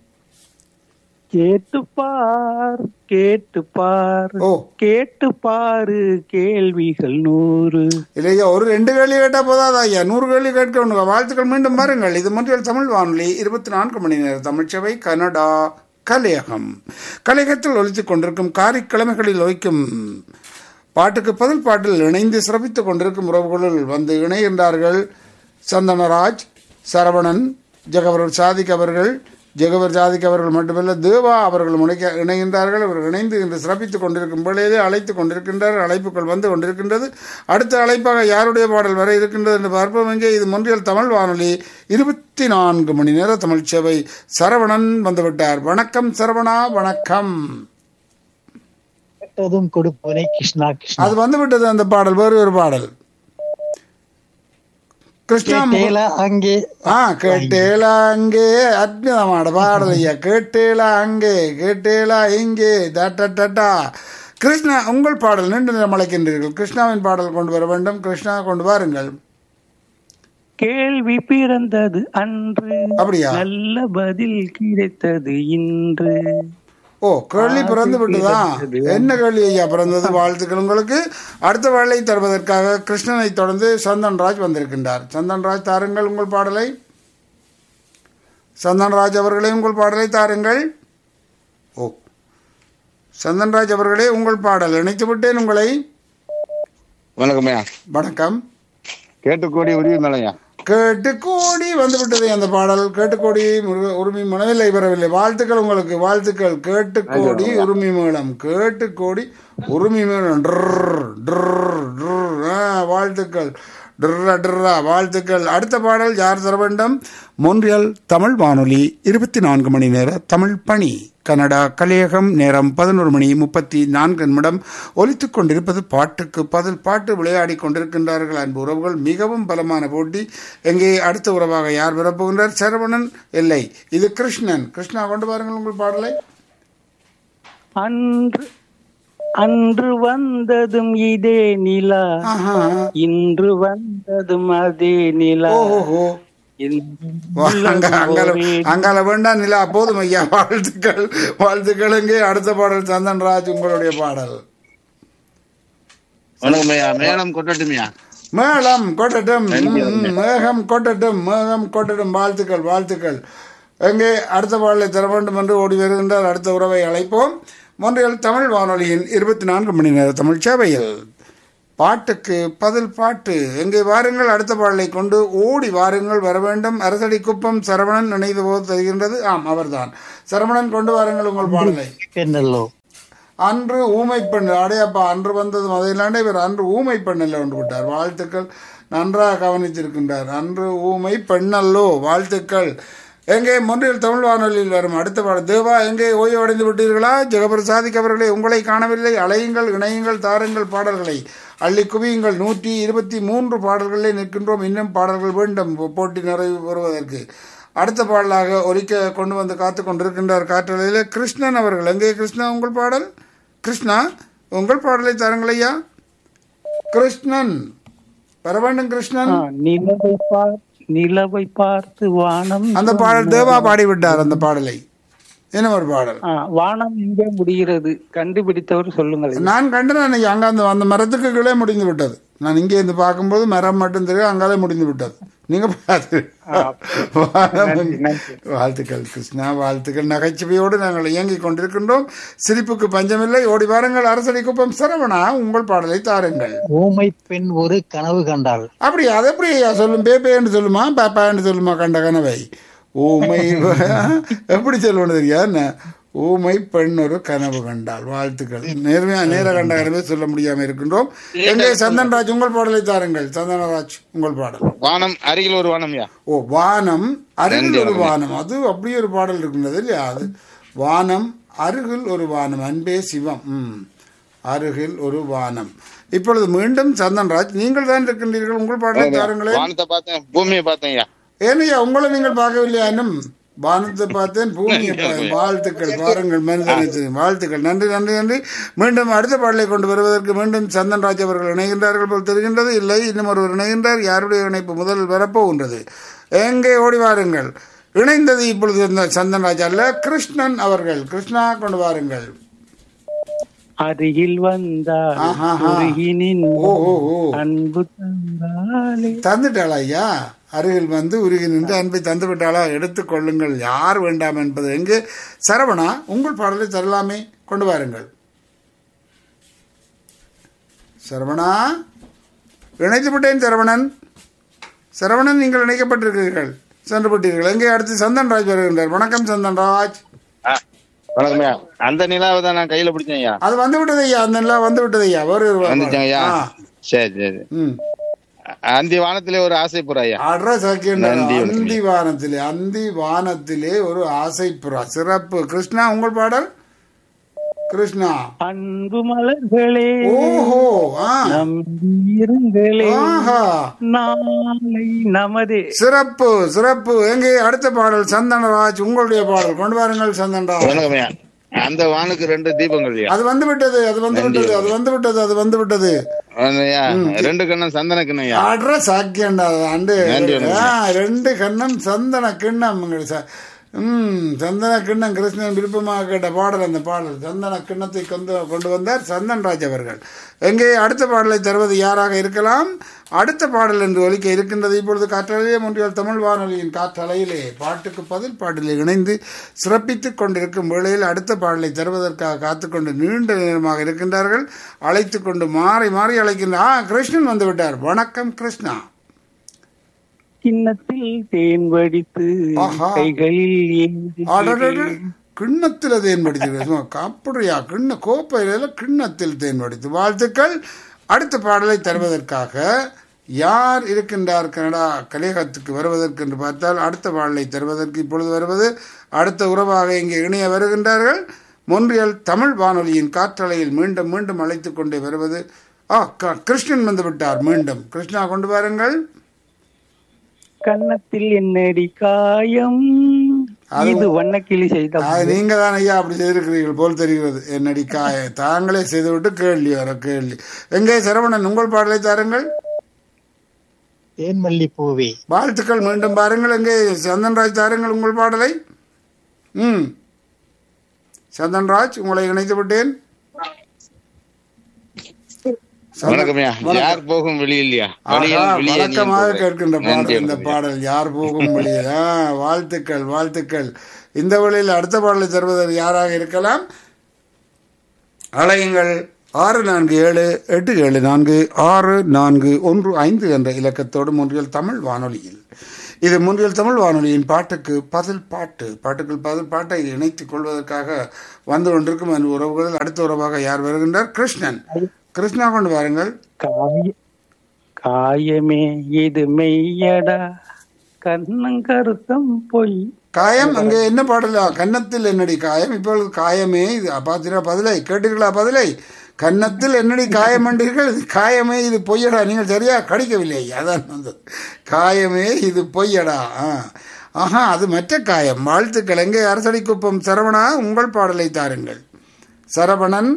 கேட்டு பார் கேட்டு பார் ஓ கேட்டு பாரு கேள்விகள் நூறு இல்லையா ஒரு ரெண்டு கேள்வி கேட்டா போதாதா ஐயா நூறு கேள்வி கேட்க ஒன்று வாழ்த்துக்கள் மீண்டும் பாருங்கள் இது மொன்றியல் தமிழ் வானொலி இருபத்தி நான்கு மணி நேர தமிழ்ச்சபை கனடா கலையகம் கலையகத்தில் ஒலித்துக் கொண்டிருக்கும் காரிக்கிழமைகளில் ஒலிக்கும் பாட்டுக்கு பதில் பாட்டில் இணைந்து சிறப்பித்துக் கொண்டிருக்கும் உறவுகளில் வந்து இணைகின்றார்கள் சந்தனராஜ் சரவணன் ஜெகவர் சாதிக் அவர்கள் ஜெகவர் சாதிக் அவர்கள் மட்டுமல்ல தேவா அவர்கள் முனைக்க இணைகின்றார்கள் அவர்கள் இணைந்து இன்று சிறப்பித்துக் கொண்டிருக்கும் வேளையிலே அழைத்துக் கொண்டிருக்கின்றார்கள் அழைப்புகள் வந்து கொண்டிருக்கின்றது அடுத்த அழைப்பாக யாருடைய பாடல் வர இருக்கின்றது என்று பார்ப்போம் எங்கே இது மொன்றியல் தமிழ் வானொலி இருபத்தி நான்கு மணி நேர தமிழ் சேவை சரவணன் வந்துவிட்டார் வணக்கம் சரவணா வணக்கம் கேட்டதும் கொடுப்பவனே கிருஷ்ணா கிருஷ்ணா அது வந்துவிட்டது அந்த பாடல் வேறு ஒரு பாடல் கிருஷ்ணா மு- கேட்டேல அங்கே ஆ கேட்டேலா அங்கே அற்புதமான பாடல் ஐயா கேட்டேலா அங்கே கேட்டேலா இங்கே டட்டா கிருஷ்ணா உங்கள் பாடல் நீண்ட நேரம் அழைக்கின்றீர்கள் கிருஷ்ணாவின் பாடல் கொண்டு வர வேண்டும் கிருஷ்ணா கொண்டு வாருங்கள் கேள்வி பிறந்தது அன்று அப்படியா நல்ல பதில் கிடைத்தது இன்று ஓ கேள்வி பிறந்து விட்டுதா என்ன கேள்வி ஐயா பிறந்தது வாழ்த்துக்கள் உங்களுக்கு அடுத்த வேலை தருவதற்காக கிருஷ்ணனை தொடர்ந்து சந்தன்ராஜ் வந்திருக்கின்றார் சந்தன்ராஜ் தாருங்கள் உங்கள் பாடலை சந்தன்ராஜ் அவர்களே உங்கள் பாடலை தாருங்கள் ஓ சந்தன்ராஜ் அவர்களே உங்கள் பாடல் இணைத்து விட்டேன் உங்களை வணக்கம்யா வணக்கம் கேட்டுக்கோடி உரிமை மேலையா கேட்டு கோடி வந்து விட்டது அந்த பாடல் கேட்டு கோடி முருக- உரிமை மனவில்லை பெறவில்லை வாழ்த்துக்கள் உங்களுக்கு வாழ்த்துக்கள் கேட்டு கோடி உரிமை மேளம் கேட்டு கோடி உரிமை மேளம் ட்ரர், ட்ரர், ட்ரர். ஆ, வாழ்த்துக்கள் ட்ரா ட்ரா வாழ்த்துக்கள் அடுத்த பாடல் யார் தர வேண்டும் மொன்றியல் தமிழ் வானொலி இருபத்தி நான்கு மணி நேர தமிழ் பணி கனடா கலையகம் நேரம் பதினோரு மணி முப்பத்தி நான்கு நிமிடம் ஒலித்துக் கொண்டிருப்பது பாட்டுக்கு பதில் பாட்டு விளையாடி கொண்டிருக்கின்றார்கள் அன்பு உறவுகள் மிகவும் பலமான போட்டி எங்கே அடுத்த உறவாக யார் பெறப்போகின்றார் சரவணன் இல்லை இது கிருஷ்ணன் கிருஷ்ணா கொண்டு வாருங்கள் உங்கள் பாடலை அன்று அன்று வந்ததும் இதே நிலா ஆஹா இன்று வந்ததும் அதே நிலா ஓஹோ இன்று அங்க அங்கால ஒரே அங்கால வேண்டாம் நிலா போதும் ஐயா வாழ்த்துக்கள் வாழ்த்துக்கள் எங்கே அடுத்த பாடல் சந்தன்ராஜ் உங்களுடைய பாடல் வணக்கம்யா மேளம் கொட்டட்டுமையா மேளம் கொட்டட்டும் ம், மேகம் கொட்டட்டும் மேகம் கொட்டட்டும் வாழ்த்துக்கள் வாழ்த்துக்கள் எங்கே அடுத்த பாடலை தர வேண்டும் என்று ஓடி வருகின்றார் அடுத்த உறவை அழைப்போம் மொன்றியல் தமிழ் வானொலியின் இருபத்தி நான்கு மணி நேர தமிழ் சேவையில் பாட்டுக்கு பதில் பாட்டு எங்கே வாருங்கள் அடுத்த பாடலை கொண்டு ஓடி வாருங்கள் வர வேண்டும் அரசடி குப்பம் சரவணன் நினைவு போது தெரிகின்றது ஆம் அவர்தான் சரவணன் கொண்டு வாருங்கள் உங்கள் பாடலை பெண்ணல்லோ அன்று ஊமை பெண் அடையப்பா அன்று வந்தது மதையிலாண்டே இவர் அன்று ஊமை பெண்ணில் ஒன்று விட்டார் வாழ்த்துக்கள் நன்றாக கவனித்திருக்கின்றார் அன்று ஊமை பெண்ணல்லோ வாழ்த்துக்கள் எங்கே மொன்றில் தமிழ் வானொலியில் வரும் அடுத்த பாடல் தேவா எங்கே ஓய்வு அடைந்து விட்டீர்களா ஜெகபிரசாதிக் அவர்களே உங்களை காணவில்லை அலையுங்கள் இணையுங்கள் தாருங்கள் பாடல்களை அள்ளி குவியுங்கள் நூற்றி இருபத்தி மூன்று பாடல்களே நிற்கின்றோம் இன்னும் பாடல்கள் வேண்டும் போட்டி நிறைவு வருவதற்கு அடுத்த பாடலாக ஒலிக்க கொண்டு வந்து காத்து கொண்டிருக்கின்றார் காற்றலையில் கிருஷ்ணன் அவர்கள் எங்கே கிருஷ்ணா உங்கள் பாடல் கிருஷ்ணா உங்கள் பாடலை தாருங்கள் ஐயா கிருஷ்ணன் வர வேண்டும் கிருஷ்ணன் ஆ, நிலவை பார் நிலவை பார்த்து வானம் அந்த பாடல் தேவா பாடிவிட்டார் அந்த பாடலை என்ன ஒரு பாடல் ஆ, வானம் எங்கே முடிகிறது கண்டுபிடித்தவர் சொல்லுங்கள் நான் கண்டேன் அன்னைக்கு அங்க அந்த அந்த மரத்துக்கு கீழே முடிந்து விட்டது நான் இங்கே இருந்து பார்க்கும்போது மரம் மட்டும் தெரியும் அங்காலே முடிந்து விட்டது நீங்க பார்த்து வாழ்த்துக்கள் கிருஷ்ணா வாழ்த்துக்கள் நகைச்சுவையோடு நாங்கள் இயங்கிக் கொண்டிருக்கின்றோம் சிரிப்புக்கு பஞ்சமில்லை ஓடி வாருங்கள் அரசடி குப்பம் சரவணா உங்கள் பாடலை தாருங்கள் ஊமை பெண் ஒரு கனவு கண்டாள் அப்படி அது எப்படி ஐயா சொல்லும் பேப்பேன்னு சொல்லுமா பாப்பான்னு சொல்லுமா கண்ட கனவை ஊமை எப்படி சொல்லணும் தெரியா என்ன ஊமை பெண் ஒரு கனவு கண்டாள் வாழ்த்துக்கள் நேர்மையா நேர கண்ட கனவே சொல்ல முடியாம இருக்கின்றோம் எங்கே சந்தன்ராஜ் உங்கள் பாடலை தாருங்கள் சந்தனராஜ் உங்கள் பாடல் வானம் அருகில் ஒரு வானம்யா ஓ வானம் அருகில் ஒரு வானம் அது அப்படியே ஒரு பாடல் இருக்கின்றது இல்லையா அது வானம் அருகில் ஒரு வானம் அன்பே சிவம் ம் அருகில் ஒரு வானம் இப்பொழுது மீண்டும் சந்தன்ராஜ் நீங்கள் தான் இருக்கின்றீர்கள் உங்கள் பாடலை தாருங்களேன் வானத்தை பார்த்தேன் பூமியை பார்த்தேன்யா ஏனையா உங்களை நீங்கள் பார்க்கவில்லையா இன்னும் வானத்தை பார்த்தேன் பூமியை பார்த்தேன். வாழ்த்துக்கள் பாருங்கள் மனிதனை வாழ்த்துக்கள் நன்றி நன்றி நன்றி மீண்டும் அடுத்த பாடலை கொண்டு வருவதற்கு மீண்டும் சந்தன்ராஜ் அவர்கள் இணைகின்றார்கள் போல் தெரிகின்றது இல்லை இன்னும் ஒருவர் இணைகின்றார் யாருடைய இணைப்பு முதலில் வரப்போகின்றது எங்கே ஓடி வாருங்கள் இணைந்தது இப்பொழுது இந்த சந்தன்ராஜ் அல்ல கிருஷ்ணன் அவர்கள் கிருஷ்ணா கொண்டு வாருங்கள் அருகில் வந்தால் ஆஹாஹா. உருகி நின்று ஓ ஓ ஓ அன்பு தந்தாலே தந்துட்டாளா ஐயா அருகில் வந்து உருகி நின்று அன்பை தந்து விட்டாளா எடுத்துக் கொள்ளுங்கள் யார் வேண்டாம் என்பது எங்கே சரவணா உங்கள் பாடலை தரலாமே கொண்டு வாருங்கள் சரவணா இணைத்து விட்டேன் சரவணன் சரவணன் நீங்கள் இணைக்கப்பட்டிருக்கிறீர்கள் சென்று விட்டீர்கள் எங்கே அடுத்து சந்தன்ராஜ் வருகின்றார் வணக்கம் சந்தன்ராஜ் ஆ, வணக்கம்யா அந்த நிலாவை தான் நான் கையில பிடிச்சேன்யா அது வந்து விட்டது ஐயா அந்த எல்லாம் வந்து விட்டது ஐயா ஒரு ஒரு- வந்துட்டேங்கய்யா ஆ, சரி சரி ம் அந்தி வானத்திலே ஒரு ஆசை புறா ஐயா அட்ரஸ் நன்றி, வணக்கம். அந்தி வானத்திலே அந்தி வானத்திலே ஒரு ஆசை புறா சிறப்பு கிருஷ்ணா உங்கள் பாடல் கிருஷ்ணா அன்பு மலர்களே ஓஹோ ஆ நம்பியிருங்களே ஆஹா நாளை நமதே சிறப்பு சிறப்பு எங்கே அடுத்த பாடல் சந்தனராஜ் உங்களுடைய பாடல் கொண்டு வாருங்கள் சந்தனராஜ் வணக்கம்யா அந்த வானுக்கு ரெண்டு தீபங்கள் ஐயா அது வந்து விட்டது அது வந்து விட்டது அது வந்து விட்டது அது வந்து விட்டது ஐயா ரெண்டு கண்ணம் சந்தன கண்ணையா அட்ரஸ் ஆக்கியண்டா அண்டு நன்றி, வணக்கம். ஆ, ரெண்டு கண்ணம் சந்தன கிண்ணம் உங்கள் ச- ம் சந்தன கிண்ணம் கிருஷ்ணன் விருப்பமாக கேட்ட பாடல் அந்த பாடல் சந்தன கிண்ணத்தை கொண்டு கொண்டு வந்தார் சந்தன்ராஜ் அவர்கள் எங்கே அடுத்த பாடலை தருவது யாராக இருக்கலாம் அடுத்த பாடல் என்று ஒலிக்க இருக்கின்றது இப்பொழுது காற்றலையே முன்றியல் தமிழ் வானொலியின் காற்றலையிலே பாட்டுக்கு பதில் பாடலில் இணைந்து சிறப்பித்துக் கொண்டிருக்கும் வேளையில் அடுத்த பாடலை தருவதற்காக காத்துக்கொண்டு நீண்ட நேரமாக இருக்கின்றார்கள் அழைத்து கொண்டு மாறி மாறி அழைக்கின்ற ஆ கிருஷ்ணன் வந்து விட்டார் வணக்கம் கிருஷ்ணா கிண்ணத்தில் தேன் வடித்து ஆஹா. கைகளில் அடடட, ஏந்தி கிண்ணத்தில் தேன் வடித்து அப்படியா கிண்ண கோப்பையில கிண்ணத்தில் தேன் வடித்து வாழ்த்துக்கள் அடுத்த பாடலை தருவதற்காக யார் இருக்கின்றார் கனடா கலையகத்துக்கு வருவதற்கு என்று பார்த்தால் அடுத்த பாடலை தருவதற்கு இப்பொழுது வருவது அடுத்த உறவாக இங்கே இணைய வருகின்றார்கள் மொன்றியல் தமிழ் வானொலியின் காற்றலையில் மீண்டும் மீண்டும் அழைத்துக் கொண்டே வருவது ஆ க- கிருஷ்ணன் வந்து விட்டார் மீண்டும் கிருஷ்ணா கொண்டு வாருங்கள் கன்னத்தில் என்னடி காயம் அது- இது வண்ணக்கிளி செய்த அது நீங்க தான் ஐயா அப்படி செய்திருக்கிறீர்கள் போல் தெரிகிறது என்னடி காய தாங்களே செய்துவிட்டு கேள்வி வர கேள்வி எங்கே சரவணன் உங்கள் பாடலை தாருங்கள் தேன்மல்லி பூவே வாழ்த்துக்கள் மீண்டும் பாருங்கள் எங்கே சந்தன்ராஜ் தாருங்கள் உங்கள் பாடலை ம் சந்தன்ராஜ் உங்களை இணைத்து விட்டேன் வணக்கம்யா யார் போகும் வெளியில்லையா வெளியில் ஆஹா, வெளியே நீ வழக்கமாக போக. கேட்கின்ற நன்றி பாடல் இந்த வணக்கம்யா. பாடல் யார் போகும் வெளியில் ஆ, வாழ்த்துக்கள் வாழ்த்துக்கள் இந்த வழியில் அடுத்த பாடலை தருவதற்கு யாராக இருக்கலாம் அலையுங்கள் ஆறு நான்கு ஏழு எட்டு ஏழு நான்கு ஆறு நான்கு ஒன்று ஐந்து என்ற இலக்கத்தோடு முன்றியல் தமிழ் வானொலியில் இது முன்றியல் தமிழ் வானொலியின் பாட்டுக்கு பதில் பாட்டு பாட்டுக்குள் பதில் பாட்டை இணைத்துக் கொள்வதற்காக வந்து கொண்டிருக்கும் என் உறவுகளில் அடுத்த உறவாக யார் வருகின்றார் கிருஷ்ணன் கிருஷ்ணா கொண்டு வாருங்கள் காய காயமே இது மெய்யடா கண்ணங்கருத்தம் பொய் காயம் அங்கே என்ன பாடலா கன்னத்தில் என்னடி காயம் இப்பொழுது காயமே இது பார்த்தீங்களா பதிலை கேட்டீர்களா பதிலை கன்னத்தில் என்னடி காயம் என்றீர்கள் இது காயமே இது பொய்யடா நீங்கள் சரியா கடிக்கவில்லை அதான் வந்தது காயமே இது பொய்யடா ஆ ஆஹா அது மற்ற காயம் வாழ்த்துக்கள் எங்கே அரசடி குப்பம் சரவணா உங்கள் பாடலை தாருங்கள் சரவணன்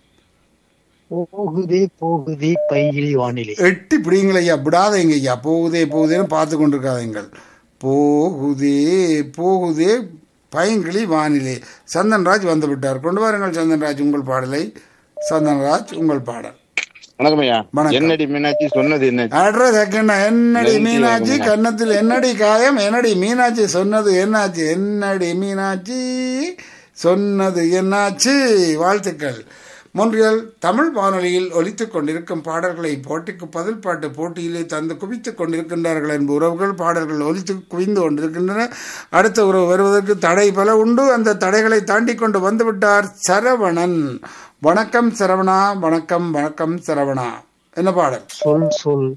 போகுதே போகுதே பைகிழி வானிலை எட்டி பிடிங்கள ஐயா விடாதீங்க ஐயா போகுதே போகுதேன்னு பார்த்து கொண்டிருக்காதீங்கள் போகுதே போகுதே பைங்கிளி வானிலை சந்தன்ராஜ் வந்து விட்டார் கொண்டு வாருங்கள் சந்தன்ராஜ் உங்கள் பாடலை சந்தன்ராஜ் உங்கள் பாடல் வணக்கம்யா வணக்கம். என்னடி மீனாட்சி சொன்னது என்ன அட்ரஸ் செகண்ட் என்னடி நன்றி, மீனாட்சி ரகுமான். கன்னத்தில் என்னடி காயம் என்னடி மீனாட்சி சொன்னது என்னாச்சு என்னடி மீனாட்சி சொன்னது என்னாச்சு வாழ்த்துக்கள் மொன்றியல் தமிழ் வானொலியில் ஒலித்துக் கொண்டிருக்கும் பாடல்களை போட்டிக்கு பதில் பாட்டு போட்டியிலே தந்து குவித்துக் கொண்டிருக்கின்றார்கள் என்ப உறவுகள் பாடல்கள் ஒலித்து குவிந்து கொண்டிருக்கின்றன அடுத்த உறவு வருவதற்கு தடை பல உண்டு அந்த தடைகளை தாண்டி கொண்டு வந்துவிட்டார் சரவணன் வணக்கம் சரவணா வணக்கம் வணக்கம் சரவணா என்ன பாடல் சொல் சொல்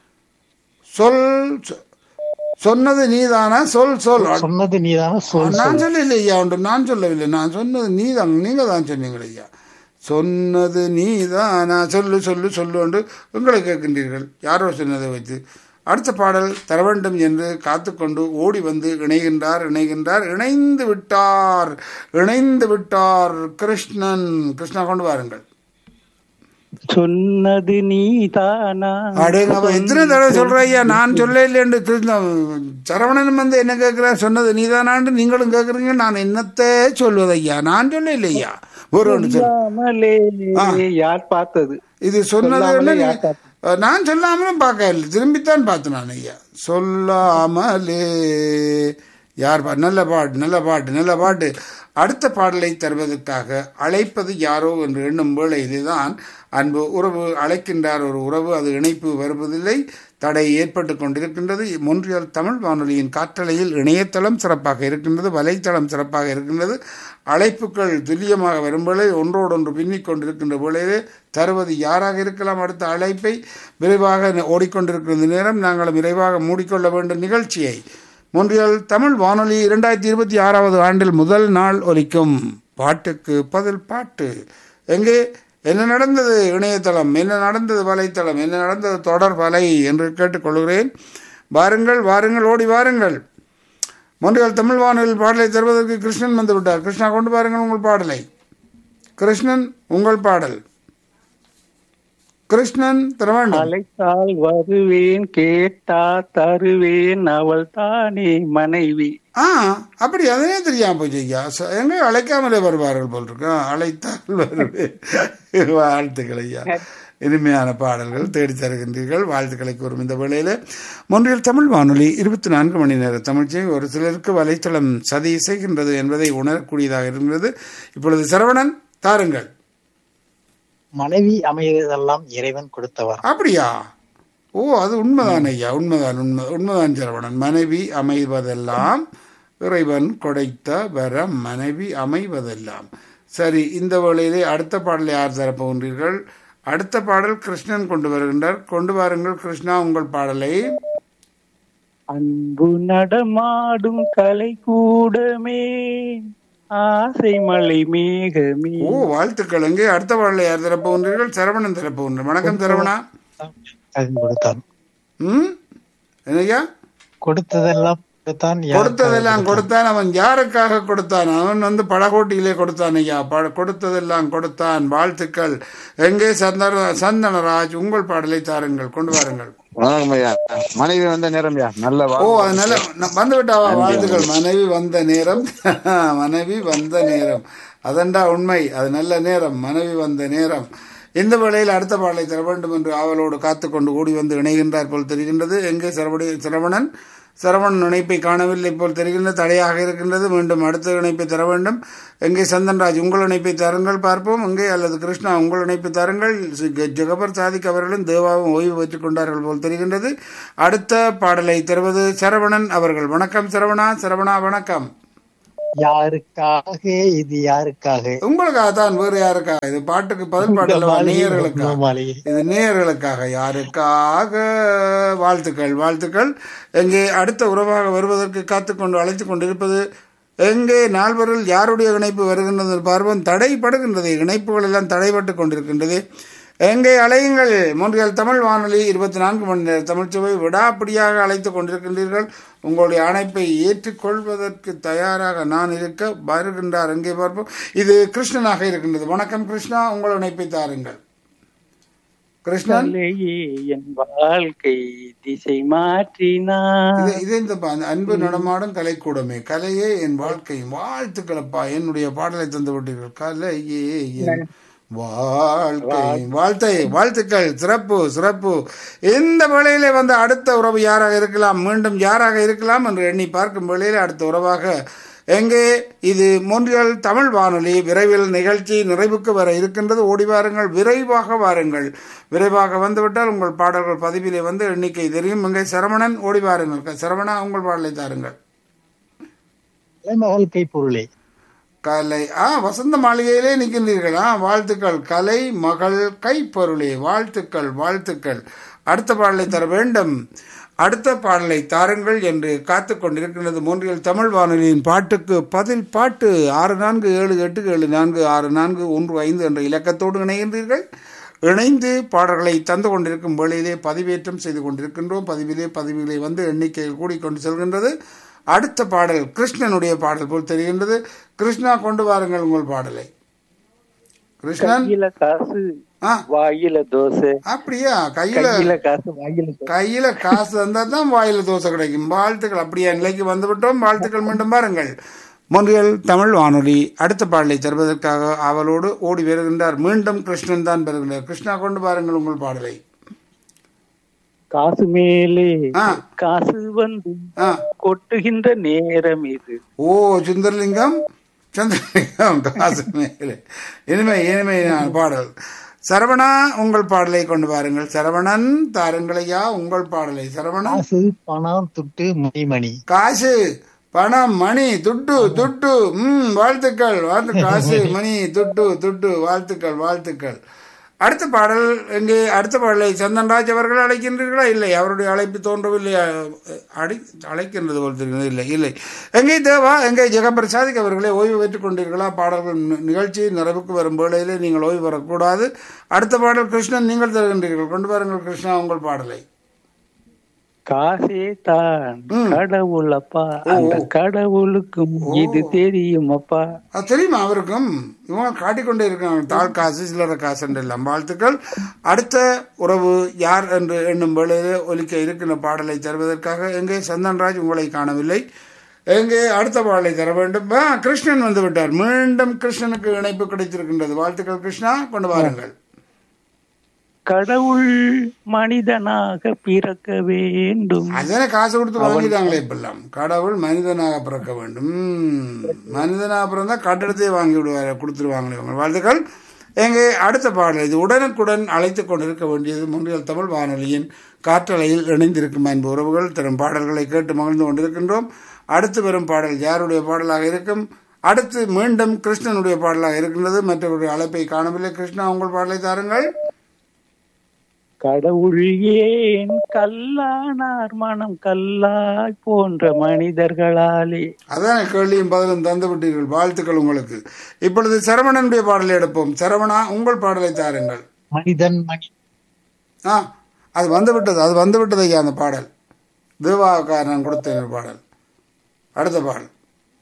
சொல் சொ- சொன்னது நீதானா சொல் சொல் சொன்னது நீதான சொல் நான் சொல் சொல்லல ஐயா உண்டு நான் சொல்லவில்லை நான் சொன்னது நீதான் நீங்க தான் சொன்னீங்க ஐயா சொன்னது நீதானா சொல்லு சொல்லு சொல்லு என்று உங்களை கேட்கின்றீர்கள் யாரோ சொன்னதை வைத்து அடுத்த பாடல் தர வேண்டும் என்று காத்துக்கொண்டு ஓடி வந்து இணைகின்றார் இணைகின்றார் இணைந்து விட்டார் இணைந்து விட்டார் கிருஷ்ணன் கிருஷ்ணா கொண்டு வாருங்கள் சொன்னது நீதானா அடேங்க அவன் எத்தனை தடவை சொல்ற ஐயா நான் சொல்ல இல்லைன்னு கிருஷ்ண சரவணன் வந்து என்ன கேட்கிற சொன்னது நீதானான்னு நீங்களும் கேட்குறீங்க நான் என்னத்தை சொல்வது ஐயா நான் சொல்ல இல்லையா ஒரு ஒன்று சொல் சொல்லாமலே யார் பார்த்தது இது சொன்னது சொல்லாமலே என்ன யார் பார்த்தது? நீ- நான் சொல்லாமலும் பார்க்க இல்லை திரும்பித்தான் பார்த்தேன் நான் ஐயா சொல்லாமலே யார் பா நல்ல பாட்டு நல்ல பாட்டு நல்ல பாட்டு அடுத்த பாடலை தருவதற்காக அழைப்பது யாரோ என்று எண்ணும் வேளையிலே தான் அன்பு உறவு அழைக்கின்றார் ஒரு உறவு அது இணைப்பு வருவதில்லை தடை ஏற்பட்டு கொண்டிருக்கின்றது மொன்றியல் தமிழ் வானொலியின் காற்றலையில் இணையதளம் சிறப்பாக இருக்கின்றது வலைத்தளம் சிறப்பாக இருக்கின்றது அழைப்புகள் துல்லியமாக வரும் வேளை ஒன்றோடொன்று பின்னிக் கொண்டிருக்கின்ற வேளையிலே தருவது யாராக இருக்கலாம் அடுத்த அழைப்பை விரைவாக ஓடிக்கொண்டிருக்கிற இந்த நேரம் நாங்களும் விரைவாக மூடிக்கொள்ள வேண்டும் நிகழ்ச்சியை மொன்றியல் தமிழ் வானொலி இரண்டாயிரத்தி இருபத்தி ஆறாவது ஆண்டில் முதல் நாள் ஒலிக்கும் பாட்டுக்கு பதில் பாட்டு எங்கே என்ன நடந்தது இணையதளம் என்ன நடந்தது வலைத்தளம் என்ன நடந்தது தொடர் வலை என்று கேட்டுக்கொள்கிறேன் வாருங்கள் வாருங்கள் ஓடி வாருங்கள் மொன்றியல் தமிழ் வானொலியில் பாடலை தருவதற்கு கிருஷ்ணன் வந்து விட்டார் கிருஷ்ணா கொண்டு வாருங்கள் உங்கள் பாடலை கிருஷ்ணன் உங்கள் பாடல் கிருஷ்ணன் தர வேண்டும் அழைத்தால் வருவேன் கேட்டா தருவேன் அவள் தானே மனைவி ஆ அப்படி அதனே தெரியாம போச்சு ஐயா ச- எங்க அழைக்காமலே வருவார்கள் போல் இருக்கு ஆ, அழைத்தால் வருவேன் வாழ்த்துக்கள் ஐயா இனிமையான பாடல்கள் தேடி தருகின்றீர்கள் வாழ்த்துக்களை கூறும் இந்த வேளையில மொன்றில் தமிழ் வானொலி இருபத்தி நான்கு மணி நேர தமிழ்ச்சியை ஒரு சிலருக்கு வலைத்தளம் சதி செய்கின்றது என்பதை உணரக்கூடியதாக இருந்தது இப்பொழுது சரவணன் தாருங்கள் மனைவி அமைவதெல்லாம் இறைவன் கொடுத்தவர் அப்படியா ஓ அது உண்மைதான் ஐயா உண்மைதான் உண்மை உண்மைதான் சரவணன் மனைவி அமைவதெல்லாம் இறைவன் கொடைத்த வரம் மனைவி அமைவதெல்லாம் சரி இந்த வேளையிலே அடுத்த பாடலை யார் தரப்போகின்றீர்கள் அடுத்த பாடல் கிருஷ்ணன் கொண்டு வருகின்றார் கொண்டு வாருங்கள் கிருஷ்ணா உங்கள் பாடலை அன்பு நடமாடும் கலை கூடமே ஆசை மலை மேகமே ஓ வாழ்த்துக்கள் எங்கே அடுத்த பாடலை யார் தரப்போகின்றீர்கள் சரவணன் தரப்போகின்றார் வணக்கம் சரவணா அவன் கொடுத்தான் ம் என்னய்யா கொடுத்ததெல்லாம் கொடுத்தான் யாருக்காக கொடுத்ததெல்லாம் கொடுத்தான் அவன் யாருக்காக கொடுத்தான் அவன் வந்து படகோட்டியிலே கொடுத்தான் ஐயா பட கொடுத்ததெல்லாம் கொடுத்தான் வாழ்த்துக்கள் எங்கே சந்தன சந்தனராஜ் உங்கள் பாடலை தாருங்கள் கொண்டு வாருங்கள் வணக்கம் ஐயா மனைவி வந்த நேரம்யா நல்ல ஓ வா- அதனால ந- வந்து விட்டாவா வாழ்த்துக்கள் மனைவி வந்த நேரம் மனைவி வந்த நேரம் அதண்டா உண்மை அது நல்ல நேரம் மனைவி வந்த நேரம் இந்த வேளையில் அடுத்த பாடலை தர வேண்டும் என்று ஆவலோடு காத்துக்கொண்டு ஓடி வந்து இணைகின்றார் போல் தெரிகின்றது எங்கே சரவடி சரவணன் சரவணன் இணைப்பை காணவில்லை போல் தெரிகின்ற தடையாக இருக்கின்றது மீண்டும் அடுத்த இணைப்பை தர வேண்டும் எங்கே சந்தன்ராஜ் உங்கள் இணைப்பை தாருங்கள் பார்ப்போம் எங்கே அல்லது கிருஷ்ணா உங்கள் இணைப்பை தாருங்கள் சி- ஜ- ஜெகபர் சாதிக் அவர்களும் தேவாவும் ஓய்வு பெற்றுக் கொண்டார்கள் போல் தெரிகின்றது அடுத்த பாடலை தருவது சரவணன் அவர்கள் வணக்கம் சரவணா சரவணா வணக்கம் யாருக்காக இது யாருக்காக உங்களுக்காக தான் வேறு யாருக்காக இது பாட்டுக்கு பதில் பாடல நேயர்களுக்காக மாளிகை இது நேயர்களுக்காக யாருக்காக வாழ்த்துக்கள் வாழ்த்துக்கள் எங்கே அடுத்த உறவாக வருவதற்கு காத்துக்கொண்டு அழைத்துக் கொண்டிருப்பது எங்கே நால்வரில் யாருடைய இணைப்பு வருகின்றது என்று பார்ப்போம் தடைப்படுகின்றது இணைப்புகள் எல்லாம் தடைப்பட்டு கொண்டிருக்கின்றது எங்கே அலையுங்கள் மூன்றியல் தமிழ் வானொலி இருபத்தி நான்கு மணி நேர தமிழ்ச்சுவை விடாப்பிடியாக அழைத்துக் கொண்டிருக்கின்றீர்கள் உங்களுடைய அணைப்பை ஏற்றுக்கொள்வதற்கு தயாராக நான் இருக்க வருகின்றார் எங்கே பார்ப்போம் இது கிருஷ்ணனாக இருக்கின்றது வணக்கம் கிருஷ்ணா உங்கள் இணைப்பை தாருங்கள் கிருஷ்ணன் கலையே என் வாழ்க்கை திசை மாற்றினார் இது இது இந்த ப- அன்பு நடமாடும் கலைக்கூடமே கலையே என் வாழ்க்கை வாழ்த்துக்களப்பா என்னுடைய பாடலை தந்து விட்டீர்கள் கலையே என் வாழ்க்கை வாழ்த்தை வாழ்த்துக்கள் சிறப்பு சிறப்பு இந்த வேளையிலே வந்து அடுத்த உறவு யாராக இருக்கலாம் மீண்டும் யாராக இருக்கலாம் என்று எண்ணி பார்க்கும் வேளையில் அடுத்த உறவாக எங்கே இது மொன்றியல் தமிழ் வானொலி விரைவில் நிகழ்ச்சி நிறைவுக்கு வர இருக்கின்றது ஓடி வாருங்கள் விரைவாக வாருங்கள் விரைவாக வந்துவிட்டால் உங்கள் பாடல்கள் பதிவிலே வந்து எண்ணிக்கை தெரியும் இங்கே சரவணன் ஓடி வாருங்கள் சரவணா உங்கள் பாடலை தாருங்கள் தலைமகள் கைப்பொருளே கலை ஆ வசந்த மாளிகையிலே நிற்கின்றீர்களா வாழ்த்துக்கள் கலை மகள் கைப்பொருளே வாழ்த்துக்கள் வாழ்த்துக்கள் அடுத்த பாடலை தர வேண்டும் அடுத்த பாடலை தாருங்கள் என்று காத்து கொண்டிருக்கின்றது மூன்றில் தமிழ் வானொலியின் பாட்டுக்கு பதில் பாட்டு ஆறு நான்கு ஏழு எட்டு ஏழு நான்கு ஆறு நான்கு ஒன்று ஐந்து என்ற இலக்கத்தோடு இணைகின்றீர்கள் இணைந்து பாடல்களை தந்து கொண்டிருக்கும் வேளையிலே பதிவேற்றம் செய்து கொண்டிருக்கின்றோம் பதிவிலே பதிவுகளை வந்து எண்ணிக்கையில் கூடிக்கொண்டு செல்கின்றது அடுத்த பாடல் கிருஷ்ணனுடைய பாடல் போல் தெரிகின்றது கிருஷ்ணா கொண்டு வாருங்கள் உங்கள் பாடலை கிருஷ்ணன் கையில காசு ஆ வாயில தோசை அப்படியா கையில கையில காசு வாயில தோசை கையில காசு வந்தா தான் வாயில தோசை கிடைக்கும் வாழ்த்துக்கள் அப்படியா நிலைக்கு வந்துவிட்டோம் வாழ்த்துக்கள் மீண்டும் பாருங்கள் மொன்றியல் தமிழ் வானொலி அடுத்த பாடலை தருவதற்காக அவளோடு ஓடி வருகின்றார் மீண்டும் கிருஷ்ணன் தான் பெறுகின்றார் கிருஷ்ணா கொண்டு பாருங்கள் உங்கள் பாடலை காசு மேலே ஆ காசு வந்து ஆ கொட்டுகின்ற நேரம் இது ஓ சுந்தரலிங்கம் சந்திரலிங்கம் காசு மேலே இனிமை இனிமை நான் பாடல் சரவணா உங்கள் பாடலை கொண்டு வாருங்கள் சரவணன் தாருங்களையா உங்கள் பாடலை சரவணா காசு பணம் துட்டு மணிமணி காசு பணம் மணி துட்டு துட்டு ம் வாழ்த்துக்கள் வாழ்த்து காசு மணி துட்டு துட்டு வாழ்த்துக்கள் வாழ்த்துக்கள் அடுத்த பாடல் எங்கே அடுத்த பாடலை சந்தன்ராஜ் அவர்கள் அழைக்கின்றீர்களா இல்லை அவருடைய அழைப்பு தோன்றவில்லை அடை அழைக்கின்றது போல் தெரிகிறது இல்லை இல்லை எங்கே தேவா எங்கே ஜெகபிரசாதிக் அவர்களே ஓய்வு பெற்றுக் கொண்டீர்களா பாடல்கள் நி- நிகழ்ச்சி நிறைவுக்கு வரும் வேளையிலே நீங்கள் ஓய்வு பெறக்கூடாது அடுத்த பாடல் கிருஷ்ணன் நீங்கள் தருகின்றீர்கள் கொண்டு வாருங்கள் கிருஷ்ணா உங்கள் பாடலை காசே தான் ம். கடவுள் அப்பா அந்த கடவுளுக்கும் இது தெரியும் அப்பா அது தெரியுமா அவருக்கும் இவங்க காட்டிக்கொண்டே இருக்காங்க தாள் காசு சில்லற காசு என்று எல்லாம் வாழ்த்துக்கள் அடுத்த உறவு யார் என்று எண்ணும் வேளையிலே ஒலிக்க இருக்கின்ற பாடலை தருவதற்காக எங்கே சந்தன்ராஜ் உங்களை காணவில்லை எங்கே அடுத்த பாடலை தர வேண்டும் ஆ, கிருஷ்ணன் வந்து விட்டார் மீண்டும் கிருஷ்ணனுக்கு இணைப்பு கிடைத்திருக்கின்றது வாழ்த்துக்கள் கிருஷ்ணா கொண்டு வாருங்கள் கடவுள் மனிதனாக பிறக்க வேண்டும் அதுதானே காசு கொடுத்து வாங்கிட்டாங்களே இப்பெல்லாம் கடவுள் மனிதனாக பிறக்க வேண்டும் ம், மனிதனாக பிறந்தா கட்டிடத்தையே வாங்கி விடுவார் கொடுத்துருவாங்களே இவங்க. வாழ்த்துக்கள் எங்கே அடுத்த பாடல் இது உடனுக்குடன் அழைத்து கொண்டிருக்க வேண்டியது முன்றியல் தமிழ் வானொலியின் காற்றலையில் இணைந்திருக்கும் அன்பு உறவுகள் தரும் பாடல்களை கேட்டு மகிழ்ந்து கொண்டிருக்கின்றோம் அடுத்து வரும் பாடல் யாருடைய பாடலாக இருக்கும் அடுத்து மீண்டும் கிருஷ்ணனுடைய பாடலாக இருக்கின்றது மற்றவருடைய அழைப்பை காணவில்லை கிருஷ்ணா உங்கள் பாடலை தாருங்கள் கடவுள் ஏன் கல்லானார் மனம் கல்லாய் போன்ற மனிதர்களாலே அதான் கேள்வியும் பதிலும் தந்து விட்டீர்கள் வாழ்த்துக்கள் உங்களுக்கு இப்பொழுது சரவணனுடைய பாடலை எடுப்போம் சரவணா உங்கள் பாடலை தாருங்கள் மனிதன் மணி ஆ அது வந்து விட்டது அது வந்து விட்டது ஐயா அந்த பாடல் தேவாக்காரன் கொடுத்த ஒரு பாடல் அடுத்த பாடல்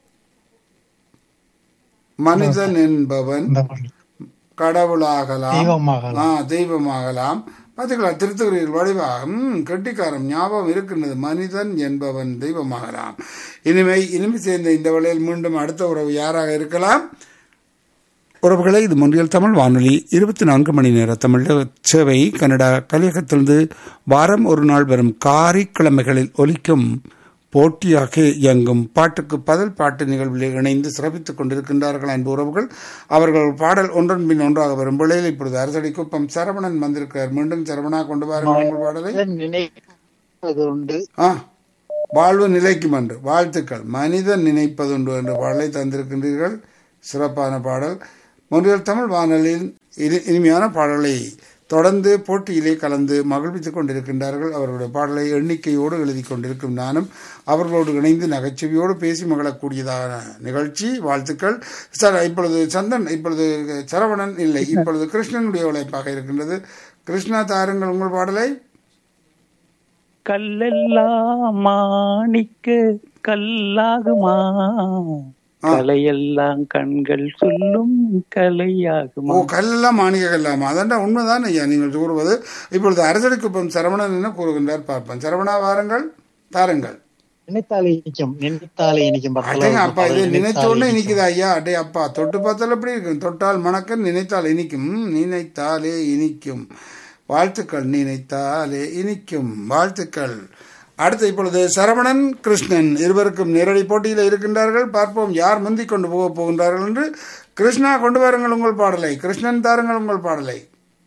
மனிதன் என்பவன் இந்த மணி கடவுளாகலாம் தெய்வமாகலாம். ஆ தெய்வமாகலாம் பார்த்துக்கலாம் திருத்துகிறீர்கள் வடிவாக ம் கெட்டிக்காரம் ஞாபகம் இருக்கின்றது மனிதன் என்பவன் தெய்வமாகலாம் இனிமை இனிமை சேர்ந்த இந்த வேளையில் மீண்டும் அடுத்த உறவு யாராக இருக்கலாம் உறவுகளை இது மொன்றியல் தமிழ் வானொலி இருபத்தி நான்கு மணி நேர தமிழ் சேவை கனடா கலியகத்திலிருந்து வாரம் ஒரு நாள் வரும் காரிக்கிழமைகளில் ஒலிக்கும் போட்டியாக இயங்கும் பாட்டுக்கு பதில் பாட்டு நிகழ்வில் இணைந்து சிறப்பித்துக் கொண்டிருக்கின்றார்கள் அன்பு உறவுகள் அவர்கள் பாடல் ஒன்றன் பின் ஒன்றாக வரும் வேளையில் இப்பொழுது அரசடி குப்பம் சரவணன் வந்திருக்கிறார் மீண்டும் சரவணா கொண்டு வாருங்கள் உங்கள் பாடலை நினைப்பது உண்டு ஆ வாழ்வு நிலைக்கும் என்று வாழ்த்துக்கள் மனிதன் நினைப்பதுண்டு என்ற பாடலை தந்திருக்கின்றீர்கள் சிறப்பான பாடல் மொழியல் தமிழ் வானொலியில் இனி- இனிமையான பாடலை தொடர்ந்து போட்டியிலே கலந்து மகிழ்வித்துக் கொண்டிருக்கின்றார்கள் அவர்களுடைய பாடலை எண்ணிக்கையோடு எழுதி கொண்டிருக்கும் நானும் அவர்களோடு இணைந்து நகைச்சுவையோடு பேசி மகிழக்கூடியதான நிகழ்ச்சி வாழ்த்துக்கள் சார் இப்பொழுது சந்தன் இப்பொழுது சரவணன் இல்லை இப்பொழுது கிருஷ்ணனுடைய உழைப்பாக இருக்கின்றது கிருஷ்ணா தாருங்கள் உங்கள் பாடலை கல்லெல்லாம் மாணிக்க கல்லாகுமா கலையெல்லாம் கண்கள் சொல்லும் கலையாகுமா ஓ கல்லெல்லாம் மாணிக்க கல்லாமா அதான்டா உண்மைதான் ஐயா நீங்கள் கூறுவது இப்பொழுது அரசடிக்குப்பம் சரவணன் என்ன கூறுகின்றார் பார்ப்போம் சரவணா வாருங்கள் தாருங்கள் நினைத்தாலே இனிக்கும் நினைத்தாலே இனிக்கும் பக்கத்துல அடேங்க ஒரு அப்பா இது பாடல், நினைச்ச நினைத்தாலே உடனே இனிக்கும். இனிக்குதா ஐயா அடே அப்பா தொட்டு பார்த்தால் எப்படி இருக்கும் தொட்டால் மணக்க நினைத்தால் இனிக்கும் ம், நினைத்தாலே இனிக்கும் வாழ்த்துக்கள் நினைத்தாலே இனிக்கும் வாழ்த்துக்கள் அடுத்து இப்பொழுது சரவணன் கிருஷ்ணன் இருவருக்கும் நேரடி போட்டியில் இருக்கின்றார்கள் பார்ப்போம் யார் முந்திக் கொண்டு போக போகின்றார்கள் என்று கிருஷ்ணா கொண்டு வாருங்கள் உங்கள் பாடலை கிருஷ்ணன் தாருங்கள் உங்கள் பாடலை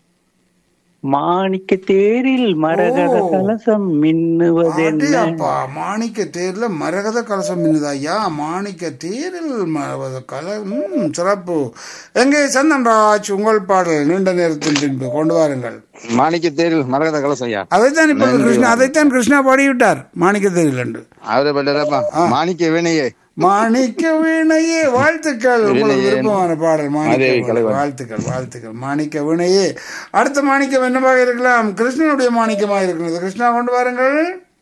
மாணிக்க தேரில் மரகத ஓ. கலசம் மின்னுவதென்ன அடே அப்பா மாணிக்க தேர்ல மரகத கலசம் மின்னுதா ஐயா மாணிக்க தேரில் மரகத கல ம், சிறப்பு எங்கே சந்தன்ராஜ் உங்கள் பாடல் நீண்ட நேரத்தின் பின்பு கொண்டு வாருங்கள் மாணிக்க தேரில் மரகத கலசம் ஐயா அதைத்தான் இப்ப கிருஷ்ணா அதைத்தான் கிருஷ்ணா பாடிவிட்டார் மாணிக்க தேரில் என்று அவரே பட்டதப்பா மாணிக்க வீணையே மாணிக்க வீணையே வாழ்த்துக்கள் உங்களுக்கு விருப்பமான பாடல் மாணிக்க அதே வீணை. கலைவாணி. வாழ்த்துக்கள் வாழ்த்துக்கள் மாணிக்க வீணையே அடுத்த மாணிக்கம் என்னவாக இருக்கலாம் கிருஷ்ணனுடைய மாணிக்கமாக இருக்கிறது கிருஷ்ணா கொண்டு வாருங்கள்